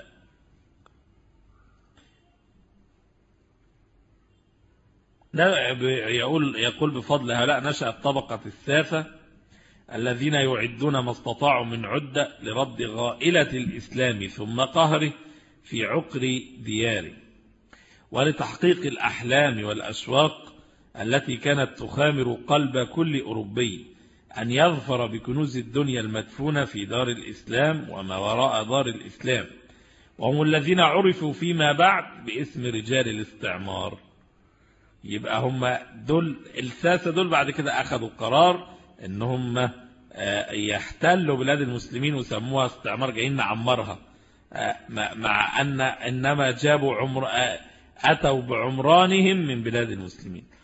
يقول يقول بفضل هؤلاء نشأت طبقة الساسة الذين يعدون ما استطاعوا من عدة لرد غائلة الإسلام ثم قهره في عقر دياره ولتحقيق الأحلام والأشواق التي كانت تخامر قلب كل أوروبي أن يظفر بكنوز الدنيا المدفونة في دار الإسلام وما وراء دار الإسلام وهم الذين عرفوا فيما بعد باسم رجال الاستعمار يبقى هم دول الساسة دول بعد كده أخذوا قرار ان هم يحتلوا بلاد المسلمين وسموها استعمار جايين نعمرها مع أن إنما جابوا عمر أتوا بعمرانهم من بلاد المسلمين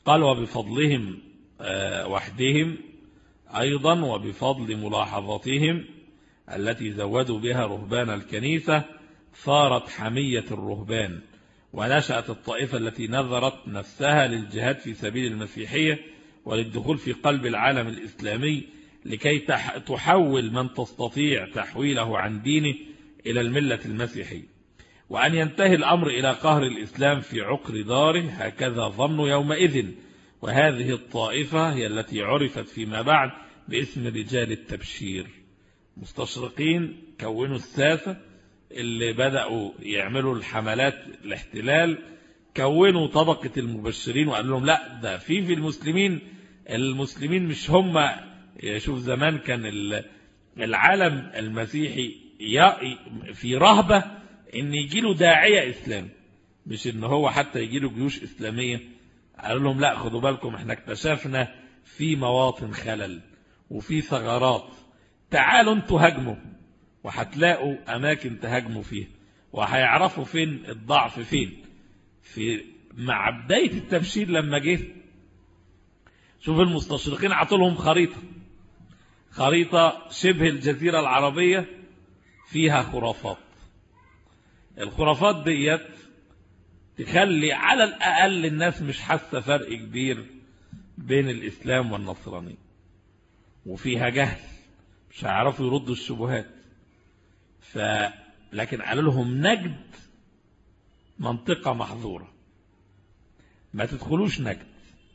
قال وبفضلهم وحدهم أيضا وبفضل ملاحظتهم التي زودوا بها رهبان الكنيسة صارت حمية الرهبان ونشأت الطائفة التي نظرت نفسها للجهاد في سبيل المسيحية وللدخول في قلب العالم الإسلامي لكي تحول من تستطيع تحويله عن دينه إلى الملة المسيحية وأن ينتهي الأمر إلى قهر الإسلام في عقر داره هكذا ظنوا يومئذ وهذه الطائفة هي التي عرفت فيما بعد باسم رجال التبشير مستشرقين كونوا الساسة اللي بدأوا يعملوا الحملات الاحتلال كونوا طبقة المبشرين وقال لهم لا ده في في المسلمين المسلمين مش هم شوف زمان كان العالم المسيحي في رهبة ان يجي له داعية اسلام مش ان هو حتى يجي له جيوش اسلامية قال لهم لا خدوا بالكم احنا اكتشفنا في مواطن خلل وفي ثغرات تعالوا انتوا هاجموا وهتلاقوا اماكن تهاجموا فيها وهيعرفوا فين الضعف فين في مع بداية التبشير لما جه شوف المستشرقين عطوا لهم خريطة خريطة شبه الجزيرة العربية فيها خرافات الخرافات ديت تخلي على الأقل الناس مش حاسة فرق كبير بين الإسلام والنصرانية وفيها جهل مش هيعرفوا يردوا الشبهات ف لكن قالوا لهم نجد منطقة محظورة ما تدخلوش نجد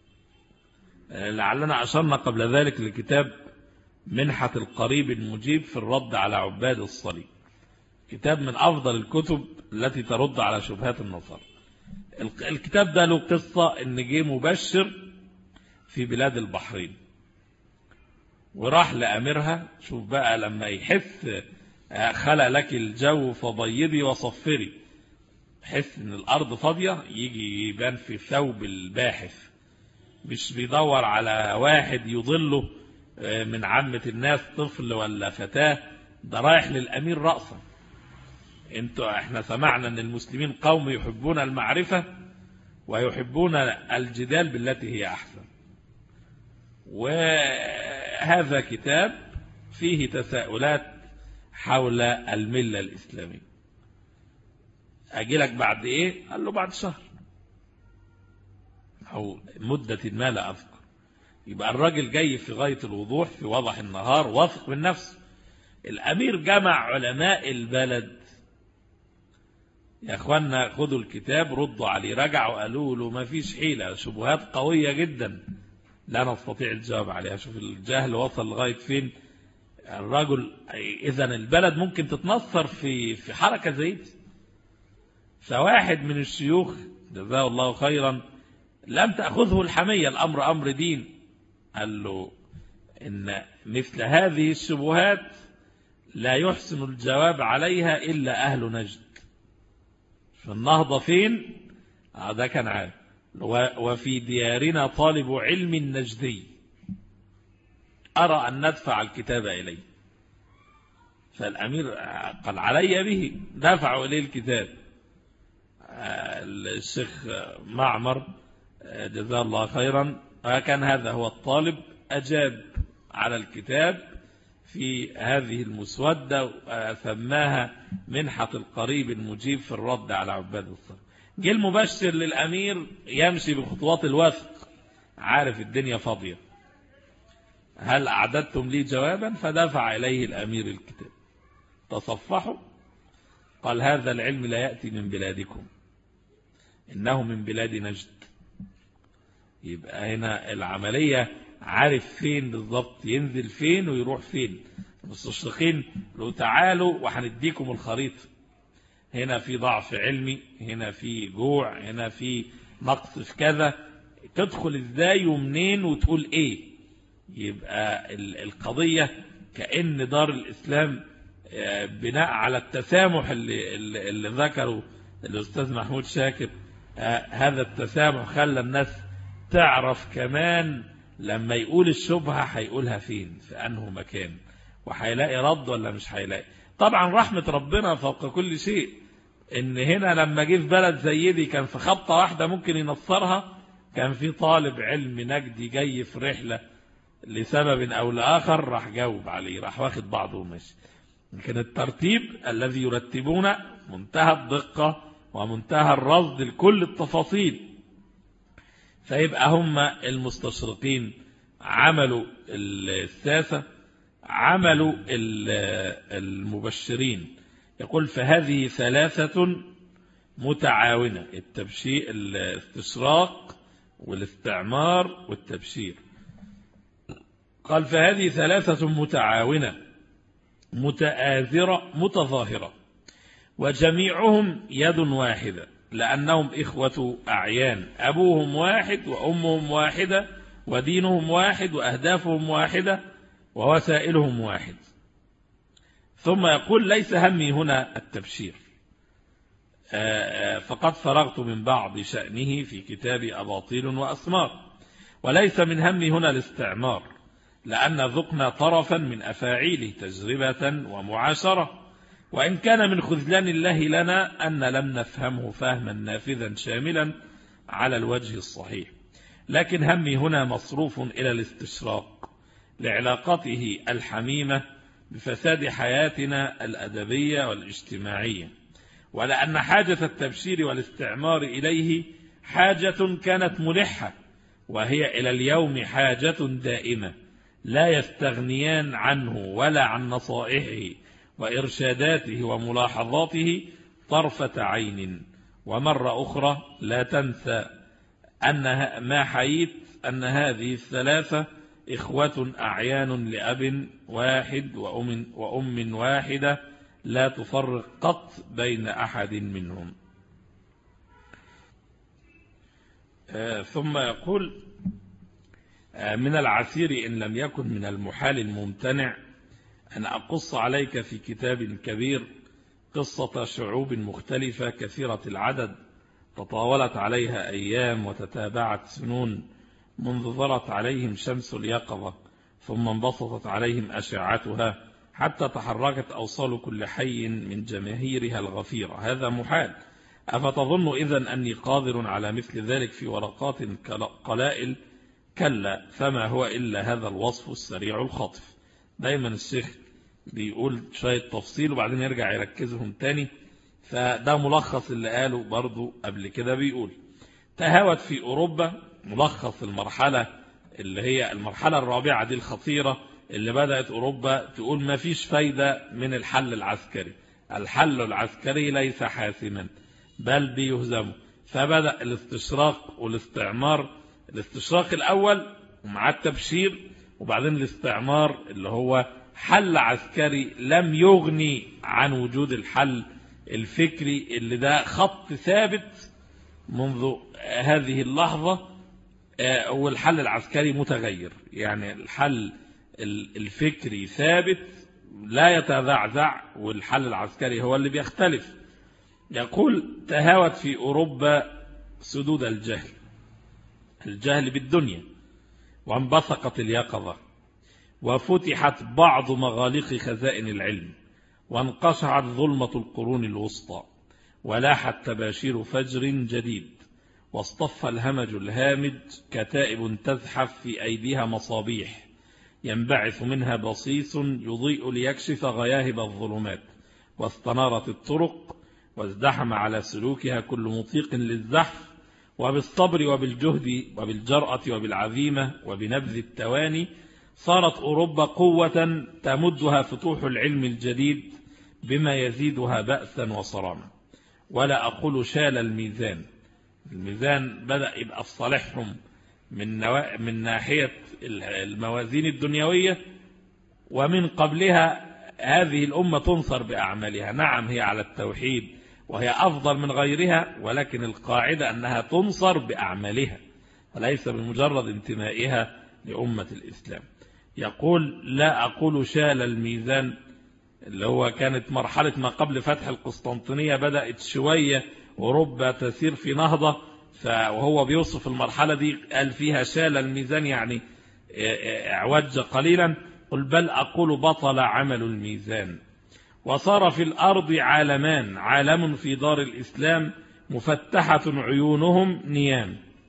لعلنا أشرنا قبل ذلك لكتاب منحة القريب المجيب في الرد على عباد الصليب كتاب من أفضل الكتب التي ترد على شبهات النصارى الكتاب ده له قصة ان جه مبشر في بلاد البحرين وراح لأميرها شوف بقى لما يحس خلى لك الجو فضيبي وصفري حس ان الارض فاضية يجي يبان في ثوب الباحث مش بيدور على واحد يضله من عامة الناس طفل ولا فتاة ده رايح للأمير رأسا انتوا احنا سمعنا ان المسلمين قوم يحبون المعرفة ويحبون الجدال بالتي هي أحسن وهذا كتاب فيه تساؤلات حول الملة الإسلامية أجي لك بعد إيه قال له بعد شهر أو مدة ما لا أذكر يبقى الراجل جاي في غاية الوضوح في وضح النهار واثق من نفسه الأمير جمع علماء البلد يا أخوانا خدوا الكتاب ردوا عليه رجعوا قالوا له ما فيش حيلة شبهات قوية جدا لا نستطيع الجواب عليها شوف الجهل وصل لغاية فين الرجل إذا البلد ممكن تتنصر في في حركة زي دي فواحد من الشيوخ جزاه الله خيرا لم تأخذه الحمية الأمر أمر دين قال له إن مثل هذه الشبهات لا يحسن الجواب عليها إلا أهل نجد فالنهضة فين ده كان عارف وفي ديارنا طالب علم نجدي أرى أن ندفع الكتاب إليه فالأمير قال علي به دفعوا إليه الكتاب الشيخ معمر جزاه الله خيرا كان هذا هو الطالب أجاب على الكتاب في هذه المسودة سماها منحة القريب المجيب في الرد على عباد الصلاة جه المبشر للأمير يمشي بخطوات الوثق عارف الدنيا فاضية هل أعددتم لي جوابا فدفع إليه الأمير الكتاب تصفحوا قال هذا العلم لا يأتي من بلادكم إنه من بلاد نجد يبقى هنا العملية عارف فين بالضبط ينزل فين ويروح فين المستشرقين لو تعالوا وهنديكم الخريطة هنا في ضعف علمي هنا في جوع هنا في نقص في كذا تدخل ازاي ومنين وتقول ايه يبقى القضية كأن دار الإسلام بناء على التسامح اللي, اللي, اللي ذكره الأستاذ محمود شاكر هذا التسامح خلى الناس تعرف كمان لما يقول الشبهة هيقولها فين في أنه مكان وهيلاقي رد ولا مش هيلاقي طبعا رحمة ربنا فوق كل شيء ان هنا لما جه في بلد زي دي كان في خبطة واحدة ممكن ينصرها كان في طالب علم نجدي جاي في رحلة لسبب أو لآخر راح جاوب عليه راح واخد بعضه وماشي لكن الترتيب الذي يرتبون منتهى الدقة ومنتهى الرصد لكل التفاصيل فيبقى هم المستشرقين عملوا الساسة عملوا المبشرين يقول فهذه ثلاثة متعاونة التبشير الاستشراق والاستعمار والتبشير قال فهذه ثلاثة متعاونة متآذرة متظاهرة وجميعهم يد واحدة لأنهم إخوة أعيان أبوهم واحد وأمهم واحدة ودينهم واحد وأهدافهم واحدة ووسائلهم واحد ثم يقول ليس همي هنا التبشير فقد فرغت من بعض شأنه في كتاب أباطيل وأسمار وليس من همي هنا الاستعمار لأن ذقنا طرفا من أفاعيله تجربة ومعاشرة وإن كان من خذلان الله لنا أن لم نفهمه فهما نافذا شاملا على الوجه الصحيح لكن همي هنا مصروف إلى الاستشراق لعلاقته الحميمة بفساد حياتنا الأدبية والاجتماعية ولأن حاجة التبشير والاستعمار إليه حاجة كانت ملحة وهي إلى اليوم حاجة دائمة لا يستغنيان عنه ولا عن نصائحه وإرشاداته وملاحظاته طرفة عين ومرة أخرى لا تنسى أن ما حييت أن هذه الثلاثة إخوة أعيان لأب واحد وأم, وأم واحدة لا تفرق قط بين أحد منهم ثم يقول من العسير إن لم يكن من المحال الممتنع أن أقص عليك في كتاب كبير قصة شعوب مختلفة كثيرة العدد تطاولت عليها أيام وتتابعت سنون منذ ظرت عليهم شمس اليقظة ثم انبسطت عليهم أشعتها حتى تحركت أوصال كل حي من جماهيرها الغفيرة هذا محال أفتظن إذن أني قادر على مثل ذلك في ورقات قلائل كلا فما هو إلا هذا الوصف السريع الخاطف دايما الشيخ بيقول شوية تفصيل وبعدين يرجع يركزهم تاني فده ملخص اللي قاله برضو قبل كده بيقول تهاوت في أوروبا ملخص المرحلة اللي هي المرحلة الرابعة دي الخطيرة اللي بدأت أوروبا تقول ما فيش فايدة من الحل العسكري الحل العسكري ليس حاسما بل بيهزمه فبدأ الاستشراق والاستعمار الاستشراق الأول ومع التبشير وبعدين الاستعمار اللي هو حل عسكري لم يغني عن وجود الحل الفكري اللي ده خط ثابت منذ هذه اللحظة والحل العسكري متغير يعني الحل الفكري ثابت لا يتذعزع والحل العسكري هو اللي بيختلف يقول تهاوت في أوروبا سدود الجهل الجهل بالدنيا وانبثقت اليقظة وفتحت بعض مغاليق خزائن العلم وانقشعت ظلمة القرون الوسطى ولاحت تباشير فجر جديد واصطف الهمج الهامج كتائب تزحف في أيديها مصابيح ينبعث منها بصيص يضيء ليكشف غياهب الظلمات واستنارت الطرق وازدحم على سلوكها كل مطيق للزحف وبالصبر وبالجهد وبالجرأة وبالعزيمة وبنبذ التواني صارت أوروبا قوة تمدها فتوح العلم الجديد بما يزيدها بأسا وصراما ولا أقول شال الميزان الميزان بدأ يبقى في صالحهم من, نوا... من ناحية الموازين الدنيوية ومن قبلها هذه الأمة تنصر بأعمالها نعم هي على التوحيد وهي أفضل من غيرها ولكن القاعدة أنها تنصر بأعمالها وليس بمجرد انتمائها لأمة الإسلام يقول لا أقول شال الميزان اللي هو كانت مرحلة ما قبل فتح القسطنطينية بدأت شوية أوروبا تسير في نهضة وهو بيوصف المرحلة دي قال فيها شال الميزان يعني اعوج قليلا قل بل أقول بطل عمل الميزان وصار في الأرض عالمان عالم في دار الإسلام مفتحة عيونهم نيام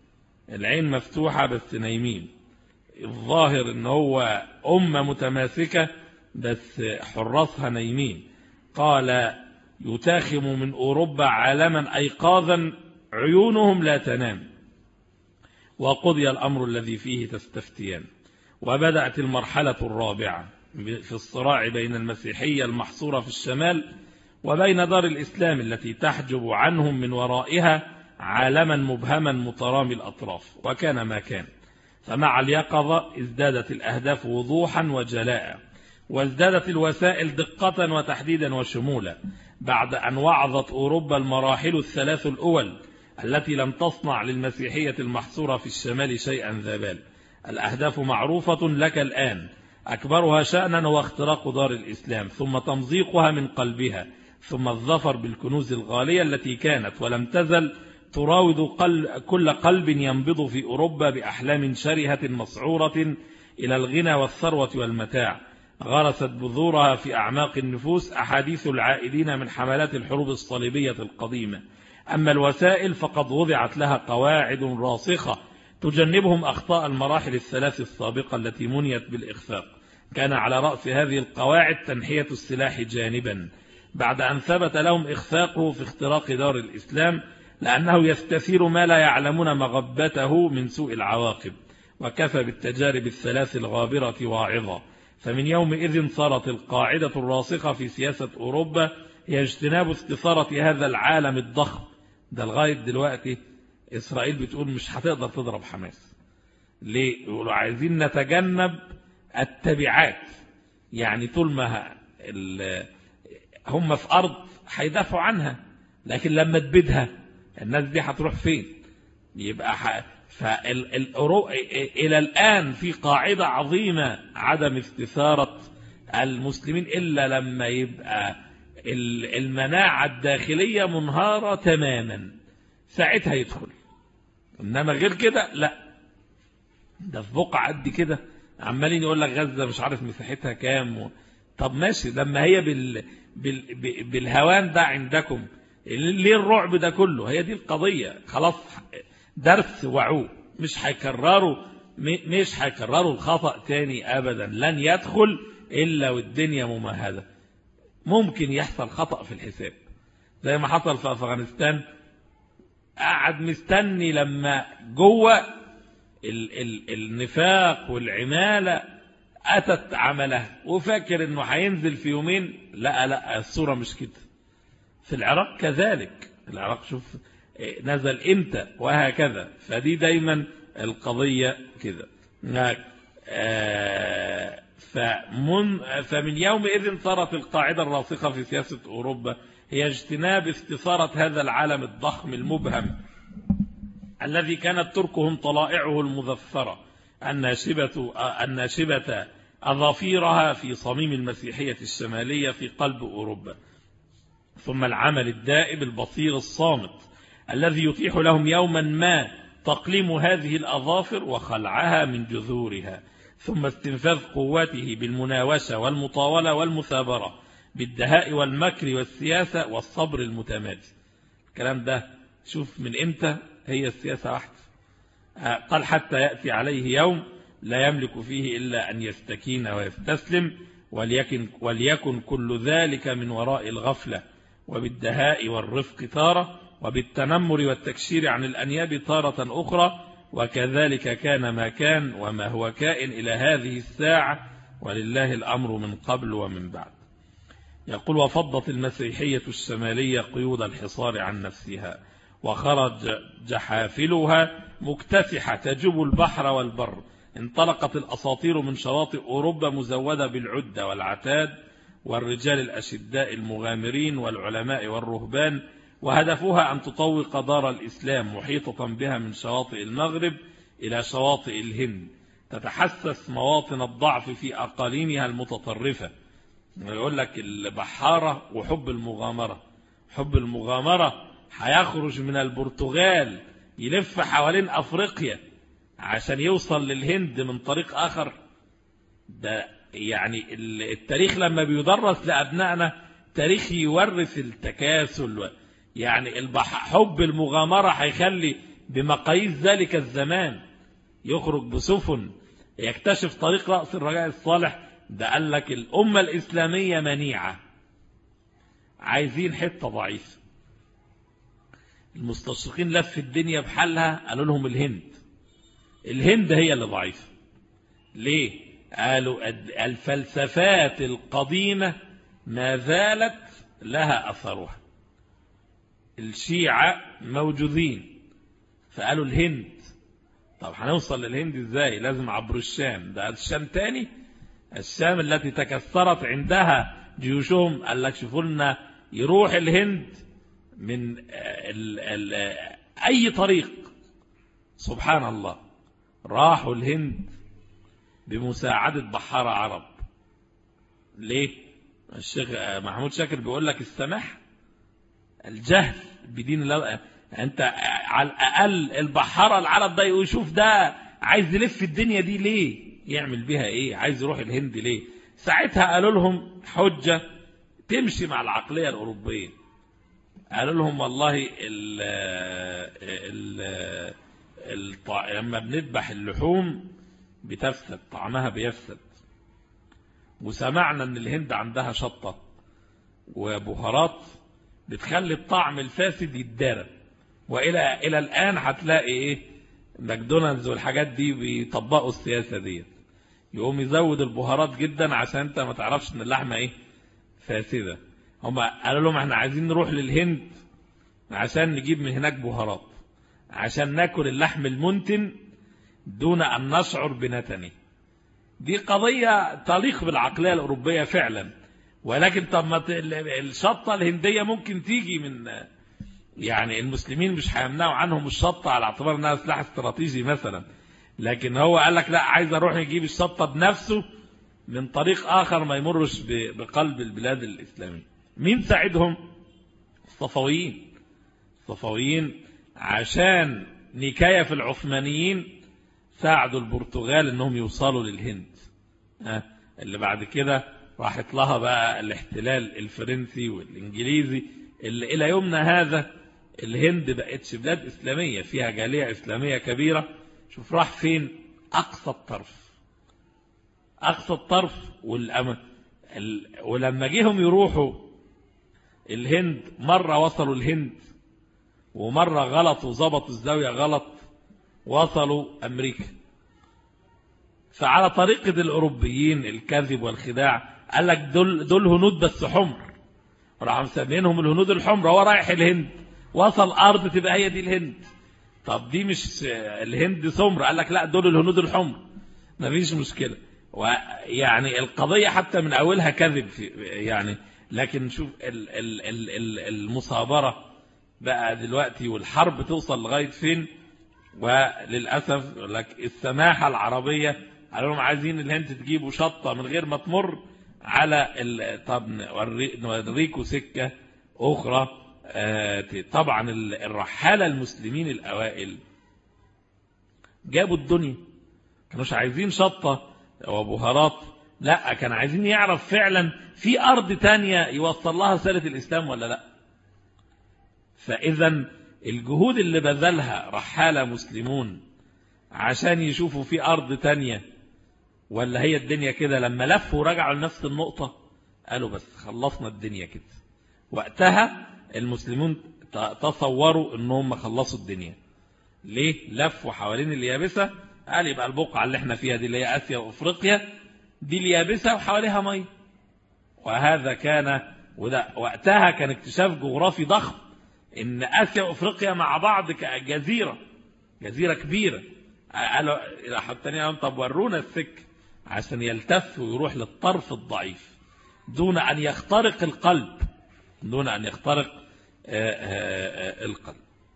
العين مفتوحة بس نايمين الظاهر ان هو أمة متماسكة بس حراسها نايمين قال يتاخم من أوروبا عالما أيقاظا عيونهم لا تنام وقضي الأمر الذي فيه تستفتيان وبدأت المرحلة الرابعة في الصراع بين المسيحية المحصورة في الشمال وبين دار الإسلام التي تحجب عنهم من ورائها عالما مبهما مترامي الأطراف وكان ما كان فمع اليقظة ازدادت الأهداف وضوحا وجلاء وازدادت الوسائل دقة وتحديدا وشمولا بعد أن وعظت أوروبا المراحل الثلاث الأول التي لم تصنع للمسيحية المحصورة في الشمال شيئا ذا بال الأهداف معروفة لك الآن أكبرها شأنا هو اختراق دار الإسلام ثم تمزيقها من قلبها ثم الظفر بالكنوز الغالية التي كانت ولم تزل تراود قل كل قلب ينبض في أوروبا بأحلام شرهة مسعورة إلى الغنى والثروة والمتاع غرست بذورها في أعماق النفوس أحاديث العائدين من حملات الحروب الصليبية القديمة أما الوسائل فقد وضعت لها قواعد راسخة تجنبهم أخطاء المراحل الثلاث السابقة التي منيت بالإخفاق كان على رأس هذه القواعد تنحية السلاح جانبا بعد أن ثبت لهم إخفاقه في اختراق دار الإسلام لأنه يستثير ما لا يعلمون مغبته من سوء العواقب وكفى بالتجارب الثلاث الغابرة واعظة فمن يومئذ صارت القاعدة الراسخة في سياسة أوروبا هي اجتناب استثارة هذا العالم الضخم ده لغاية دلوقتي إسرائيل بتقول مش هتقدر تضرب حماس ليه؟ يقولوا عايزين نتجنب التبعات يعني طول ما هم في أرض هيدافعوا عنها لكن لما تبيدها الناس دي هتروح فين يبقى ح... فالأورو... إلى الآن في قاعدة عظيمة عدم استثارة المسلمين إلا لما يبقى المناعة الداخلية منهارة تماما ساعتها يدخل إنما غير كده لا ده في بقعة قد كده عمالين يقول لك غزة مش عارف مساحتها كام و... طب ماشي لما هي بال... بال... بالهوان ده عندكم ليه الرعب ده كله هي دي القضية خلاص درس وعوه مش هيكرروا مش هيكرروا الخطأ تاني أبدا لن يدخل إلا والدنيا ممهدة ممكن يحصل خطأ في الحساب زي ما حصل في أفغانستان قعد مستني لما جوه ال ال النفاق والعمالة أتت عمله وفاكر أنه هينزل في يومين لا لا الصورة مش كده في العراق كذلك العراق شوف نزل امتى وهكذا فدي دايما القضية كده فمن فمن يومئذ صارت القاعدة الراسخة في سياسة أوروبا هي اجتناب استثارة هذا العالم الضخم المبهم الذي كانت تركهم طلائعه المذفرة الناشبة, الناشبة أظافيرها في صميم المسيحية الشمالية في قلب أوروبا ثم العمل الدائب البصير الصامت الذي يتيح لهم يوما ما تقليم هذه الأظافر وخلعها من جذورها ثم استنفاذ قواته بالمناوشة والمطاولة والمثابرة بالدهاء والمكر والسياسة والصبر المتمادي الكلام ده شوف من امتى هي السياسة واحدة قال حتى يأتي عليه يوم لا يملك فيه إلا أن يستكين ويستسلم وليكن, وليكن كل ذلك من وراء الغفلة وبالدهاء والرفق تارة وبالتنمر والتكشير عن الأنياب تارة أخرى وكذلك كان ما كان وما هو كائن إلى هذه الساعة ولله الأمر من قبل ومن بعد يقول وفضت المسيحية الشمالية قيود الحصار عن نفسها وخرج جحافلها مكتسحة تجب البحر والبر انطلقت الأساطير من شواطئ أوروبا مزودة بالعدة والعتاد والرجال الأشداء المغامرين والعلماء والرهبان وهدفها أن تطوق دار الإسلام محيطة بها من شواطئ المغرب إلى شواطئ الهند تتحسس مواطن الضعف في أقاليمها المتطرفة يقول لك البحارة وحب المغامرة حب المغامرة هيخرج من البرتغال يلف حوالين أفريقيا عشان يوصل للهند من طريق آخر ده يعني التاريخ لما بيدرس لأبنائنا تاريخ يورث التكاسل يعني البح... حب المغامرة هيخلي بمقاييس ذلك الزمان يخرج بسفن يكتشف طريق رأس الرجاء الصالح ده قال لك الأمة الإسلامية منيعة عايزين حتة ضعيفة المستشرقين لف الدنيا بحالها قالوا لهم الهند الهند هي اللي ضعيفة ليه قالوا الفلسفات القديمة ما زالت لها أثرها الشيعة موجودين فقالوا الهند طب هنوصل للهند ازاي لازم عبر الشام ده الشام تاني الشام التي تكثرت عندها جيوشهم قال لك شوفوا لنا يروح الهند من ال ال أي طريق سبحان الله راحوا الهند بمساعدة بحارة عرب ليه الشيخ محمود شاكر بيقول لك السماح الجهل بدين الله انت على الاقل البحاره العرب ده يشوف ده عايز يلف الدنيا دي ليه يعمل بيها ايه عايز يروح الهند ليه ساعتها قالوا لهم حجه تمشي مع العقليه الاوروبيه قالوا لهم والله ال ال ال لما بنذبح اللحوم بتفسد طعمها بيفسد وسمعنا ان الهند عندها شطه وبهارات بتخلي الطعم الفاسد يتدارى والى الى الان هتلاقي ايه ماكدونالدز والحاجات دي بيطبقوا السياسه ديت يقوم يزود البهارات جدا عشان انت ما تعرفش ان اللحمه ايه فاسده هم قالوا لهم احنا عايزين نروح للهند عشان نجيب من هناك بهارات عشان ناكل اللحم المنتن دون ان نشعر بنتنه دي قضيه تليق بالعقليه الاوروبيه فعلا ولكن طب ما الشطه الهنديه ممكن تيجي من يعني المسلمين مش هيمنعوا عنهم الشطه على اعتبار انها سلاح استراتيجي مثلا لكن هو قال لك لا عايز اروح يجيب الشطه بنفسه من طريق اخر ما يمرش بقلب البلاد الاسلاميه مين ساعدهم الصفويين الصفويين عشان نكايه في العثمانيين ساعدوا البرتغال انهم يوصلوا للهند اللي بعد كده راحت لها بقى الاحتلال الفرنسي والانجليزي اللي الى يومنا هذا الهند بقتش بلاد اسلاميه فيها جاليه اسلاميه كبيره شوف راح فين اقصى الطرف اقصى الطرف والأم... ال... ولما جيهم يروحوا الهند مره وصلوا الهند ومره غلطوا ظبطوا الزاويه غلط وصلوا امريكا فعلى طريقه الاوروبيين الكذب والخداع قال لك دول دول هنود بس حمر راح مسمينهم الهنود الحمر هو رايح الهند وصل ارض تبقى هي دي الهند طب دي مش الهند سمر قال لك لا دول الهنود الحمر مفيش مشكله ويعني القضيه حتى من اولها كذب في يعني لكن شوف ال ال ال ال المصابره بقى دلوقتي والحرب توصل لغايه فين وللاسف لك السماحه العربيه قالوا لهم عايزين الهند تجيبوا شطه من غير ما تمر على طب نوريكوا سكة أخرى طبعا الرحالة المسلمين الأوائل جابوا الدنيا كانوش عايزين شطة وبهارات لا كان عايزين يعرف فعلا في أرض تانية يوصل لها سالة الإسلام ولا لا فإذا الجهود اللي بذلها رحالة مسلمون عشان يشوفوا في أرض تانية ولا هي الدنيا كده لما لفوا ورجعوا لنفس النقطة قالوا بس خلصنا الدنيا كده وقتها المسلمون تصوروا انهم خلصوا الدنيا ليه لفوا حوالين اليابسة قال يبقى البقعة اللي احنا فيها دي اللي هي اسيا وافريقيا دي اليابسة وحواليها مية وهذا كان وده وقتها كان اكتشاف جغرافي ضخم ان اسيا وافريقيا مع بعض كجزيرة جزيرة كبيرة قالوا راحوا التانية قالوا طب ورونا السكه عشان يلتف ويروح للطرف الضعيف دون أن يخترق القلب دون أن يخترق القلب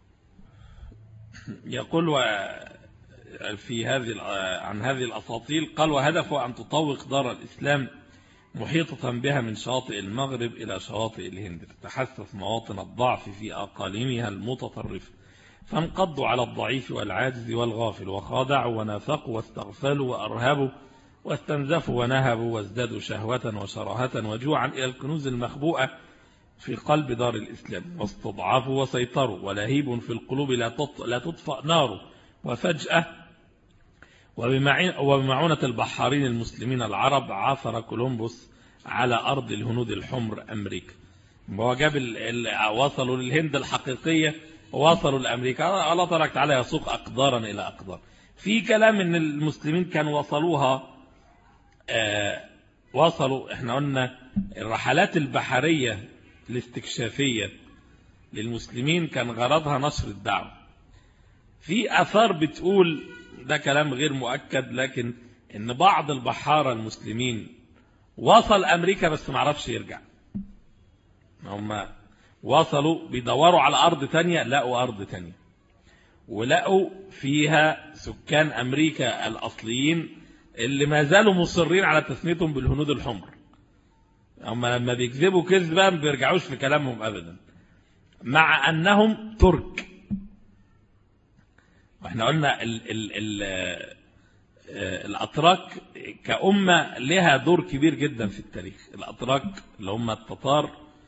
يقول في هذه عن هذه الأساطيل قال وهدفه أن تطوق دار الإسلام محيطة بها من شاطئ المغرب إلى شواطئ الهند تتحسس مواطن الضعف في أقاليمها المتطرفة فانقضوا على الضعيف والعاجز والغافل وخادعوا ونافقوا واستغفلوا وأرهبوا واستنزفوا ونهبوا وازدادوا شهوة وشراهة وجوعا إلى الكنوز المخبوءة في قلب دار الإسلام واستضعفوا وسيطروا ولهيب في القلوب لا تطفأ ناره وفجأة وبمعونة البحارين المسلمين العرب عثر كولومبوس على أرض الهنود الحمر أمريكا هو جاب وصلوا للهند الحقيقية ووصلوا لأمريكا الله تبارك تعالى يسوق أقدارا إلى أقدار في كلام ان المسلمين كانوا وصلوها آه وصلوا احنا قلنا الرحلات البحرية الاستكشافية للمسلمين كان غرضها نشر الدعوة في أثار بتقول ده كلام غير مؤكد لكن ان بعض البحارة المسلمين وصل أمريكا بس معرفش يرجع هم وصلوا بيدوروا على أرض تانية لقوا أرض تانية ولقوا فيها سكان أمريكا الأصليين اللي ما زالوا مصرين على تسميتهم بالهنود الحمر هم لما بيكذبوا كذبا ما بيرجعوش في كلامهم أبدا مع أنهم ترك واحنا قلنا ال ال ال الأتراك كأمة لها دور كبير جدا في التاريخ الأتراك اللي هم التتار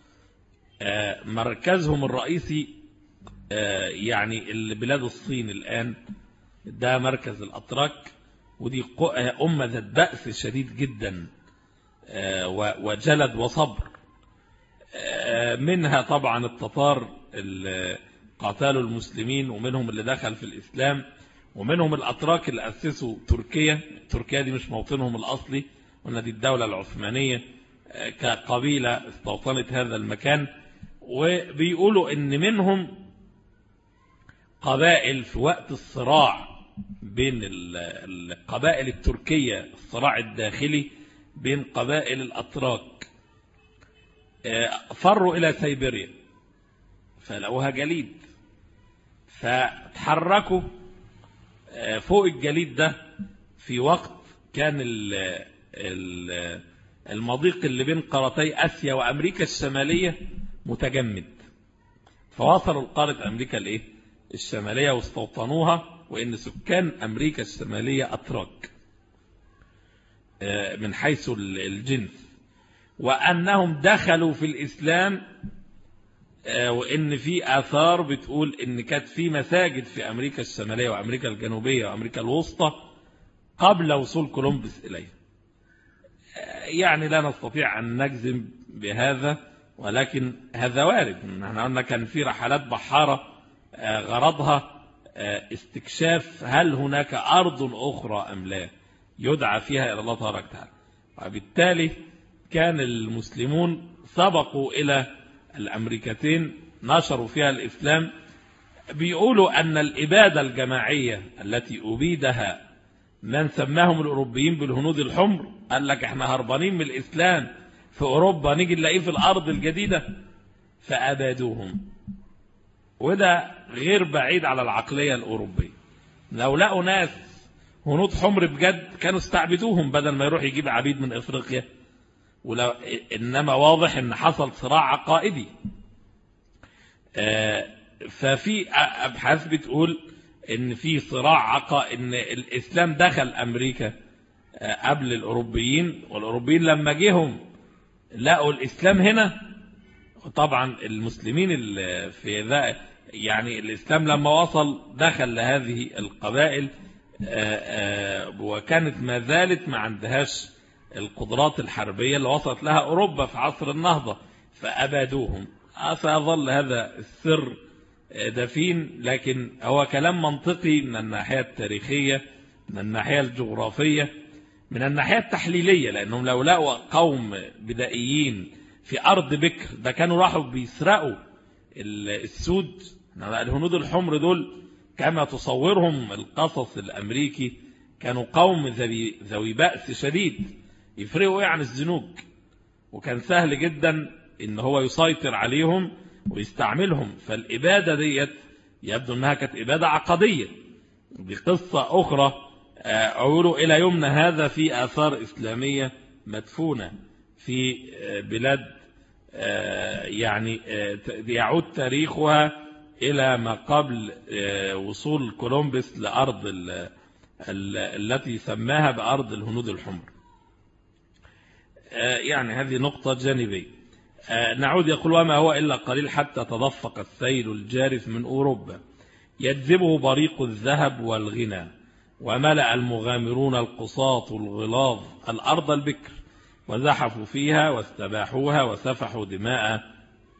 مركزهم الرئيسي يعني بلاد الصين الآن ده مركز الأتراك ودي أمة ذات بأس شديد جدا وجلد وصبر منها طبعا التتار اللي قاتلوا المسلمين ومنهم اللي دخل في الإسلام ومنهم الأتراك اللي أسسوا تركيا تركيا دي مش موطنهم الأصلي قلنا دي الدولة العثمانية كقبيلة استوطنت هذا المكان وبيقولوا ان منهم قبائل في وقت الصراع بين القبائل التركية الصراع الداخلي بين قبائل الأتراك فروا إلى سيبيريا فلقوها جليد فتحركوا فوق الجليد ده في وقت كان المضيق اللي بين قارتي آسيا وأمريكا الشمالية متجمد فوصلوا لقارة أمريكا الإيه؟ الشمالية واستوطنوها وإن سكان أمريكا الشمالية أتراك من حيث الجنس وأنهم دخلوا في الإسلام وإن في آثار بتقول إن كانت في مساجد في أمريكا الشمالية وأمريكا الجنوبية وأمريكا الوسطى قبل وصول كولومبس إليه يعني لا نستطيع أن نجزم بهذا ولكن هذا وارد احنا قلنا كان في رحلات بحارة غرضها استكشاف هل هناك أرض أخرى أم لا يدعى فيها إلى الله تبارك وتعالى وبالتالي كان المسلمون سبقوا إلى الأمريكتين نشروا فيها الإسلام بيقولوا أن الإبادة الجماعية التي أبيدها من سماهم الأوروبيين بالهنود الحمر قال لك احنا هربانين من الإسلام في أوروبا نيجي نلاقيه في الأرض الجديدة فأبادوهم وده غير بعيد على العقلية الأوروبية لو لقوا ناس هنود حمر بجد كانوا استعبدوهم بدل ما يروح يجيب عبيد من إفريقيا ولو إنما واضح إن حصل صراع عقائدي ففي أبحاث بتقول إن في صراع عقا إن الإسلام دخل أمريكا قبل الأوروبيين والأوروبيين لما جيهم لقوا الإسلام هنا طبعا المسلمين اللي في ذا يعني الإسلام لما وصل دخل لهذه القبائل وكانت ما زالت ما عندهاش القدرات الحربية اللي وصلت لها أوروبا في عصر النهضة فأبادوهم فظل هذا السر دفين لكن هو كلام منطقي من الناحية التاريخية من الناحية الجغرافية من الناحية التحليلية لأنهم لو لقوا قوم بدائيين في أرض بكر ده كانوا راحوا بيسرقوا السود الهنود الحمر دول كما تصورهم القصص الأمريكي كانوا قوم ذوي, ذوي بأس شديد يفرقوا ايه عن الزنوج وكان سهل جدا ان هو يسيطر عليهم ويستعملهم فالإبادة ديت يبدو انها كانت إبادة عقدية دي قصة أخرى أقولوا إلى يومنا هذا في آثار إسلامية مدفونة في بلاد يعني يعود تاريخها إلى ما قبل وصول كولومبس لأرض التي سماها بأرض الهنود الحمر يعني هذه نقطة جانبية آه، نعود يقول وما هو إلا قليل حتى تدفق السيل الجارف من أوروبا يجذبه بريق الذهب والغنى وملأ المغامرون القصاط الغلاظ الأرض البكر وزحفوا فيها واستباحوها وسفحوا دماء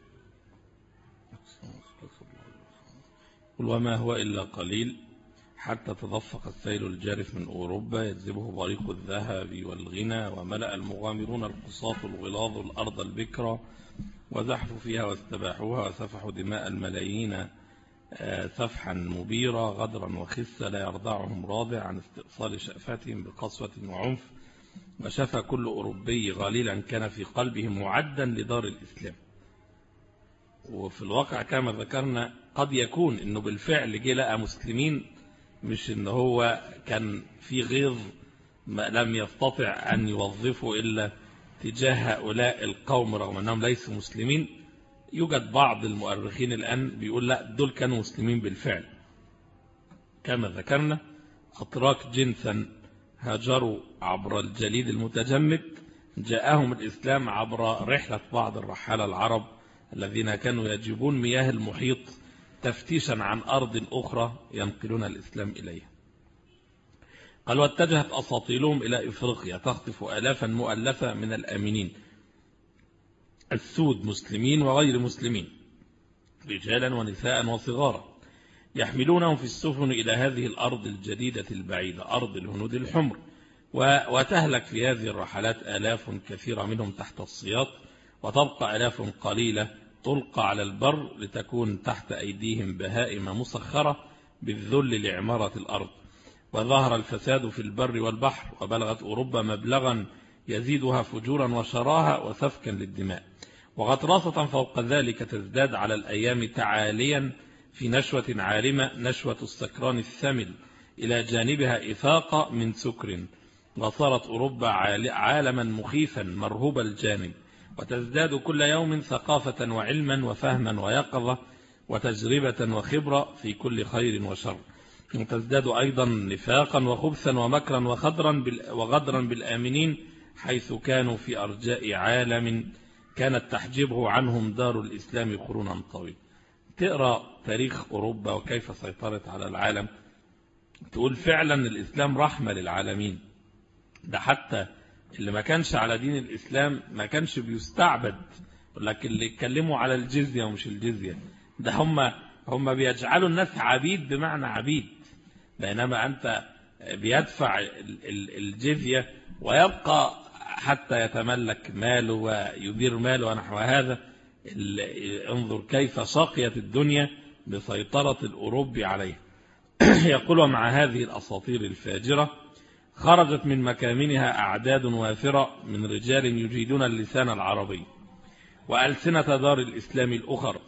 قل وما هو إلا قليل حتى تدفق السيل الجارف من أوروبا يجذبه بريق الذهب والغنى وملأ المغامرون القصاط الغلاظ الأرض البكرة وزحفوا فيها واستباحوها وسفحوا دماء الملايين آه، سفحا مبيرا غدرا وخسا لا يرضعهم راضع عن استئصال شأفتهم بقسوة وعنف وشفى كل أوروبي غليلا كان في قلبه معدا لدار الإسلام وفي الواقع كما ذكرنا قد يكون انه بالفعل جه لقى مسلمين مش ان هو كان في غيظ ما لم يستطع ان يوظفه الا تجاه هؤلاء القوم رغم انهم ليسوا مسلمين يوجد بعض المؤرخين الان بيقول لا دول كانوا مسلمين بالفعل كما ذكرنا اتراك جنسا هاجروا عبر الجليد المتجمد جاءهم الإسلام عبر رحلة بعض الرحالة العرب الذين كانوا يجيبون مياه المحيط تفتيشا عن أرض أخرى ينقلون الإسلام إليها قال واتجهت أساطيلهم إلى إفريقيا تخطف ألافا مؤلفة من الآمنين السود مسلمين وغير مسلمين رجالا ونساء وصغارا يحملونهم في السفن إلى هذه الأرض الجديدة البعيدة أرض الهنود الحمر وتهلك في هذه الرحلات آلاف كثيرة منهم تحت السياط وتبقى آلاف قليلة تلقى على البر لتكون تحت أيديهم بهائم مسخرة بالذل لعمارة الأرض وظهر الفساد في البر والبحر وبلغت أوروبا مبلغا يزيدها فجورا وشراها وسفكا للدماء وغطراسة فوق ذلك تزداد على الأيام تعاليا في نشوة عالمة نشوة السكران الثمل إلى جانبها إفاقة من سكر وصارت أوروبا عالما مخيفا مرهوب الجانب وتزداد كل يوم ثقافة وعلما وفهما ويقظة وتجربة وخبرة في كل خير وشر وتزداد أيضا نفاقا وخبثا ومكرا وخدرا وغدرا بالآمنين حيث كانوا في أرجاء عالم كانت تحجبه عنهم دار الإسلام قرونا طويل تقرأ تاريخ أوروبا وكيف سيطرت على العالم تقول فعلا الإسلام رحمة للعالمين ده حتى اللي ما كانش على دين الإسلام ما كانش بيستعبد لكن اللي يتكلموا على الجزية ومش الجزية ده هم هم بيجعلوا الناس عبيد بمعنى عبيد بينما أنت بيدفع الجزية ويبقى حتى يتملك ماله ويدير ماله ونحو هذا انظر كيف سقيت الدنيا بسيطرة الأوروبي عليه يقول ومع هذه الأساطير الفاجرة خرجت من مكامنها أعداد وافرة من رجال يجيدون اللسان العربي وألسنة دار الإسلام الأخر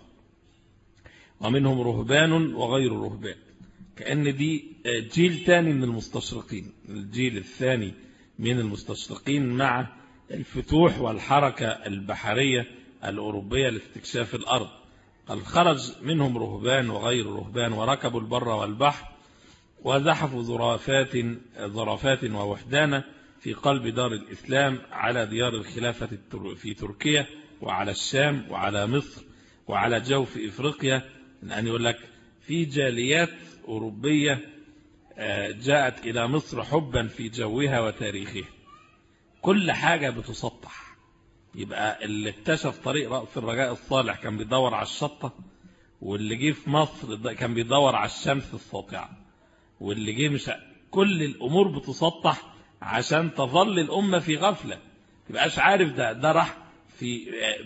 ومنهم رهبان وغير رهبان كأن دي جيل ثاني من المستشرقين الجيل الثاني من المستشرقين مع الفتوح والحركة البحرية الأوروبية لاستكشاف الأرض قال خرج منهم رهبان وغير رهبان وركبوا البر والبحر وزحفوا ظرافات ظرافات ووحدانا في قلب دار الإسلام على ديار الخلافة في تركيا وعلى الشام وعلى مصر وعلى جوف إفريقيا أن يقول لك في جاليات أوروبية آه، جاءت إلى مصر حبا في جوها وتاريخها كل حاجة بتسطح يبقى اللي اكتشف طريق رأس الرجاء الصالح كان بيدور على الشطة واللي جه في مصر كان بيدور على الشمس الساطعة واللي جه مش كل الأمور بتسطح عشان تظل الأمة في غفلة تبقاش عارف ده ده راح في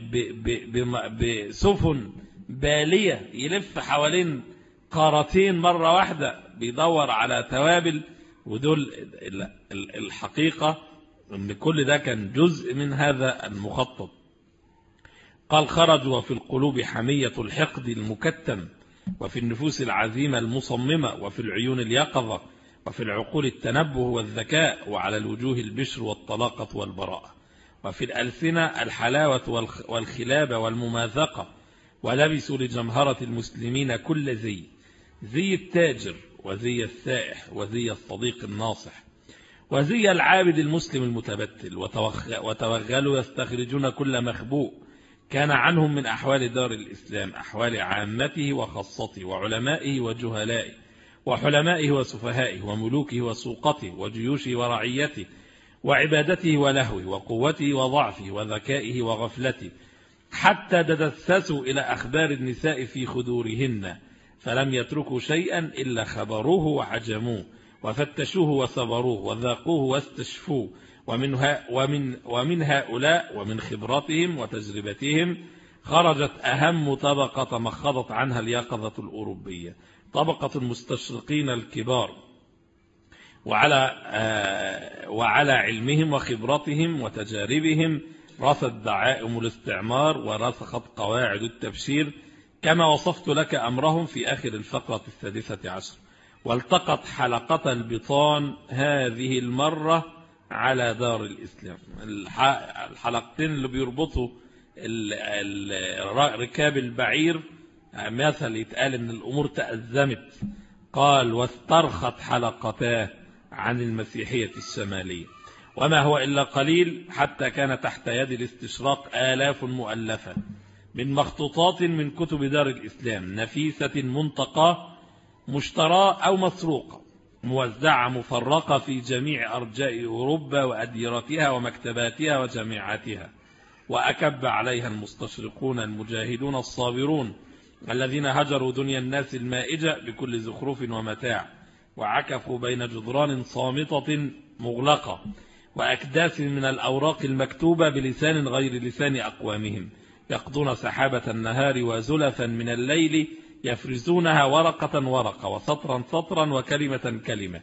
بسفن بالية يلف حوالين قارتين مرة واحدة بيدور على توابل ودول الحقيقة ان كل ده كان جزء من هذا المخطط قال خرجوا وفي القلوب حمية الحقد المكتم وفي النفوس العزيمة المصممة وفي العيون اليقظة وفي العقول التنبه والذكاء وعلى الوجوه البشر والطلاقة والبراءة وفي الألسنة الحلاوة والخلابة والمماثقة ولبسوا لجمهرة المسلمين كل زي زي التاجر وزي السائح وزي الصديق الناصح وزي العابد المسلم المتبتل وتوغلوا يستخرجون كل مخبوء كان عنهم من أحوال دار الإسلام أحوال عامته وخاصته وعلمائه وجهلائه وحلمائه وسفهائه وملوكه وسوقته وجيوشه ورعيته وعبادته ولهوه وقوته وضعفه وذكائه وغفلته حتى تدسسوا إلى أخبار النساء في خدورهن فلم يتركوا شيئا إلا خبروه وعجموه وفتشوه وصبروه وذاقوه واستشفوه ومن, ومن, ومن هؤلاء ومن خبرتهم وتجربتهم خرجت أهم طبقة مخضت عنها اليقظة الأوروبية طبقة المستشرقين الكبار وعلى, آه وعلى علمهم وخبرتهم وتجاربهم رثت دعائم الاستعمار ورسخت قواعد التبشير كما وصفت لك أمرهم في آخر الفقرة السادسة عشر والتقت حلقة البطان هذه المرة على دار الإسلام الحلقتين اللي بيربطوا ركاب البعير مثل يتقال ان الأمور تأزمت قال واسترخت حلقتاه عن المسيحية الشمالية وما هو إلا قليل حتى كان تحت يد الاستشراق آلاف مؤلفة من مخطوطات من كتب دار الإسلام نفيسة منتقاه مشتراة أو مسروقة موزعة مفرقة في جميع أرجاء أوروبا وأديرتها ومكتباتها وجامعاتها وأكب عليها المستشرقون المجاهدون الصابرون الذين هجروا دنيا الناس المائجة بكل زخرف ومتاع وعكفوا بين جدران صامتة مغلقة وأكداس من الأوراق المكتوبة بلسان غير لسان أقوامهم يقضون سحابة النهار وزلفا من الليل يفرزونها ورقة ورقة وسطرا سطرا وكلمة كلمة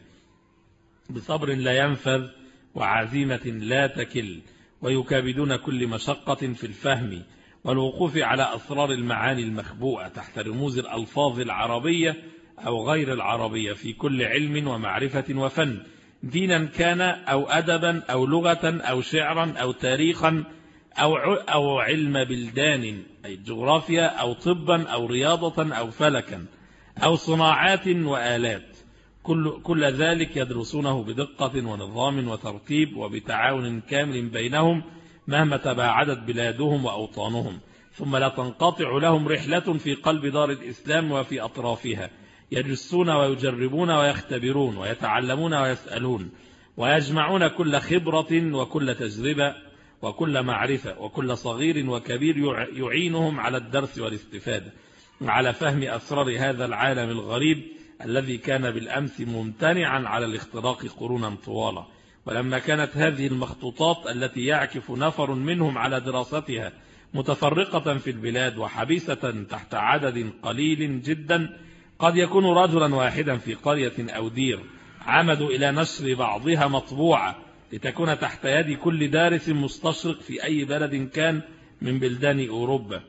بصبر لا ينفذ وعزيمة لا تكل ويكابدون كل مشقة في الفهم والوقوف على أسرار المعاني المخبوءة تحت رموز الألفاظ العربية أو غير العربية في كل علم ومعرفة وفن دينا كان أو أدبا أو لغة أو شعرا أو تاريخا أو أو علم بلدان أي جغرافيا أو طبا أو رياضة أو فلكا أو صناعات وآلات كل, كل ذلك يدرسونه بدقة ونظام وترتيب وبتعاون كامل بينهم مهما تباعدت بلادهم وأوطانهم ثم لا تنقطع لهم رحلة في قلب دار الإسلام وفي أطرافها يجسون ويجربون ويختبرون ويتعلمون ويسألون ويجمعون كل خبرة وكل تجربة وكل معرفة وكل صغير وكبير يعينهم على الدرس والاستفادة وعلى فهم أسرار هذا العالم الغريب الذي كان بالأمس ممتنعا على الاختراق قرونا طوالا ولما كانت هذه المخطوطات التي يعكف نفر منهم على دراستها متفرقة في البلاد وحبيسة تحت عدد قليل جدا قد يكون رجلا واحدا في قرية أو دير عمدوا إلى نشر بعضها مطبوعة لتكون تحت يد كل دارس مستشرق في أي بلد كان من بلدان أوروبا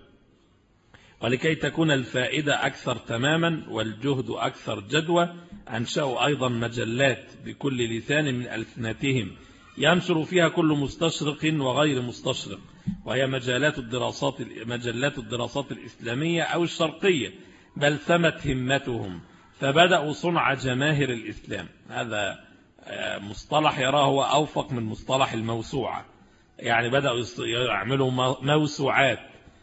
ولكي تكون الفائدة أكثر تماما والجهد أكثر جدوى أنشأوا أيضا مجلات بكل لسان من ألسنتهم ينشر فيها كل مستشرق وغير مستشرق وهي مجالات الدراسات مجلات الدراسات الإسلامية أو الشرقية بل ثمت همتهم فبدأوا صنع جماهر الإسلام هذا آه، مصطلح يراه هو أوفق من مصطلح الموسوعة يعني بدأوا يعملوا موسوعات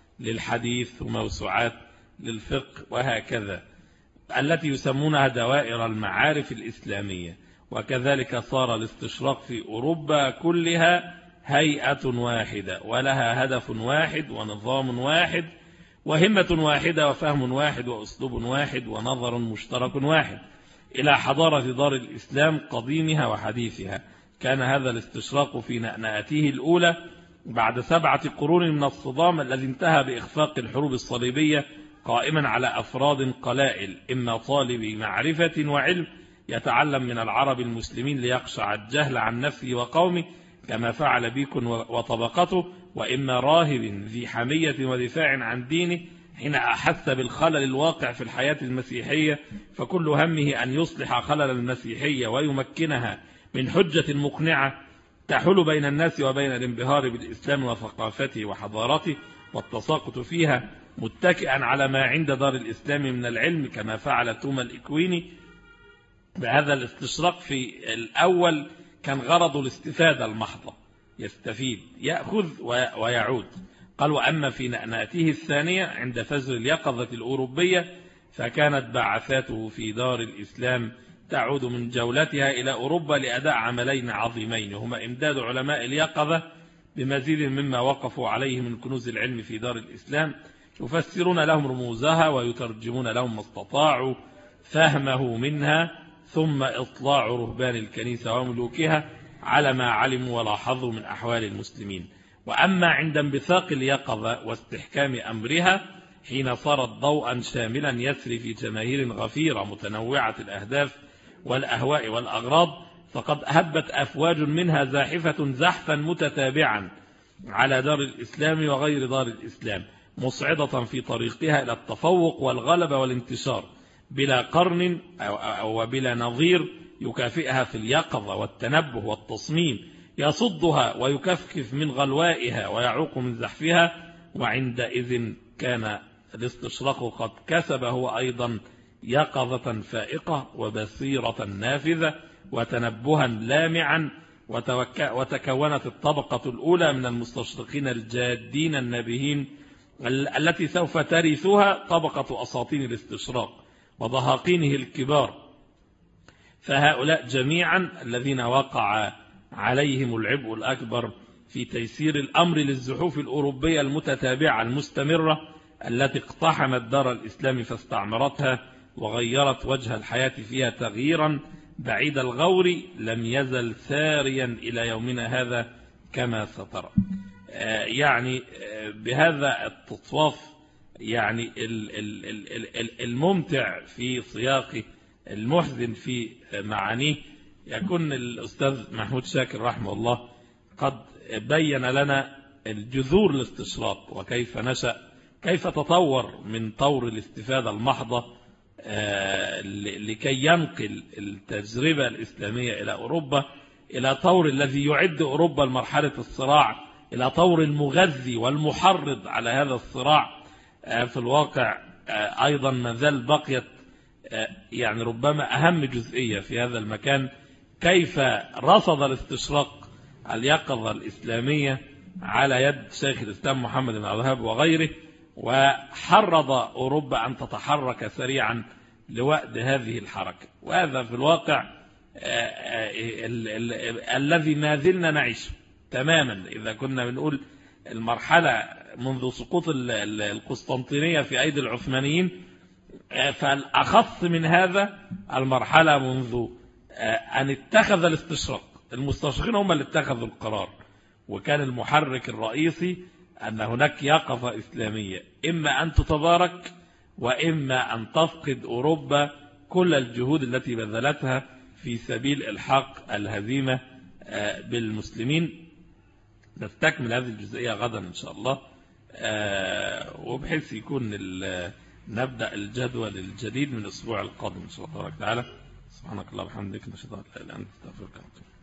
للحديث وموسوعات للفقه وهكذا التي يسمونها دوائر المعارف الإسلامية وكذلك صار الاستشراق في أوروبا كلها هيئة واحدة ولها هدف واحد ونظام واحد وهمة واحدة وفهم واحد وأسلوب واحد ونظر مشترك واحد إلى حضارة دار الإسلام قديمها وحديثها كان هذا الاستشراق في نأنأته الأولى بعد سبعة قرون من الصدام الذي انتهى بإخفاق الحروب الصليبية قائما على أفراد قلائل إما طالب معرفة وعلم يتعلم من العرب المسلمين ليقشع الجهل عن نفسه وقومه كما فعل بيكون وطبقته وإما راهب ذي حمية ودفاع عن دينه حين أحس بالخلل الواقع في الحياة المسيحية فكل همه أن يصلح خلل المسيحية ويمكنها من حجة مقنعة تحول بين الناس وبين الانبهار بالإسلام وثقافته وحضارته والتساقط فيها متكئا على ما عند دار الإسلام من العلم كما فعل توما الإكويني بهذا الاستشراق في الأول كان غرض الاستفادة المحضة يستفيد يأخذ ويعود قال وأما في نأناته الثانية عند فجر اليقظة الأوروبية فكانت بعثاته في دار الإسلام تعود من جولتها إلى أوروبا لأداء عملين عظيمين هما إمداد علماء اليقظة بمزيد مما وقفوا عليه من كنوز العلم في دار الإسلام يفسرون لهم رموزها ويترجمون لهم ما استطاعوا فهمه منها ثم إطلاع رهبان الكنيسة وملوكها على ما علموا ولاحظوا من أحوال المسلمين وأما عند انبثاق اليقظة واستحكام أمرها حين صارت ضوءا شاملا يسري في جماهير غفيرة متنوعة الأهداف والأهواء والأغراض فقد هبت أفواج منها زاحفة زحفا متتابعا على دار الإسلام وغير دار الإسلام مصعدة في طريقها إلى التفوق والغلبة والانتشار بلا قرن أو بلا نظير يكافئها في اليقظة والتنبه والتصميم يصدها ويكفكف من غلوائها ويعوق من زحفها وعندئذ كان الاستشراق قد كسب هو أيضا يقظة فائقة وبصيرة نافذة وتنبها لامعا وتكونت الطبقة الأولى من المستشرقين الجادين النبيين التي سوف ترثها طبقة أساطين الاستشراق وضهاقينه الكبار فهؤلاء جميعا الذين وقع عليهم العبء الأكبر في تيسير الأمر للزحوف الأوروبية المتتابعة المستمرة التي اقتحمت دار الإسلام فاستعمرتها وغيرت وجه الحياة فيها تغييرا بعيد الغور لم يزل ثاريا إلى يومنا هذا كما سترى يعني بهذا التطواف يعني الممتع في سياقه المحزن في معانيه يكون الأستاذ محمود شاكر رحمه الله قد بين لنا الجذور الاستشراق وكيف نشأ كيف تطور من طور الاستفادة المحضة لكي ينقل التجربة الإسلامية إلى أوروبا إلى طور الذي يعد أوروبا لمرحلة الصراع إلى طور المغذي والمحرض على هذا الصراع في الواقع أيضا ما زال بقيت يعني ربما أهم جزئية في هذا المكان كيف رصد الاستشراق اليقظة الإسلامية على يد شيخ الإسلام محمد بن الوهاب وغيره وحرض أوروبا أن تتحرك سريعا لوأد هذه الحركة وهذا في الواقع الذي ما زلنا نعيشه تماما إذا كنا بنقول المرحلة منذ سقوط القسطنطينية في أيدي العثمانيين فالأخص من هذا المرحلة منذ أن اتخذ الاستشراق المستشرقين هم اللي اتخذوا القرار وكان المحرك الرئيسي أن هناك يقظة إسلامية إما أن تتبارك وإما أن تفقد أوروبا كل الجهود التي بذلتها في سبيل الحق الهزيمة بالمسلمين نستكمل هذه الجزئية غدا إن شاء الله وبحيث يكون نبدأ الجدول الجديد من الأسبوع القادم إن شاء الله تعالى سبحانك الله وبحمدك نشهد أن لا إله إلا أنت استغفرك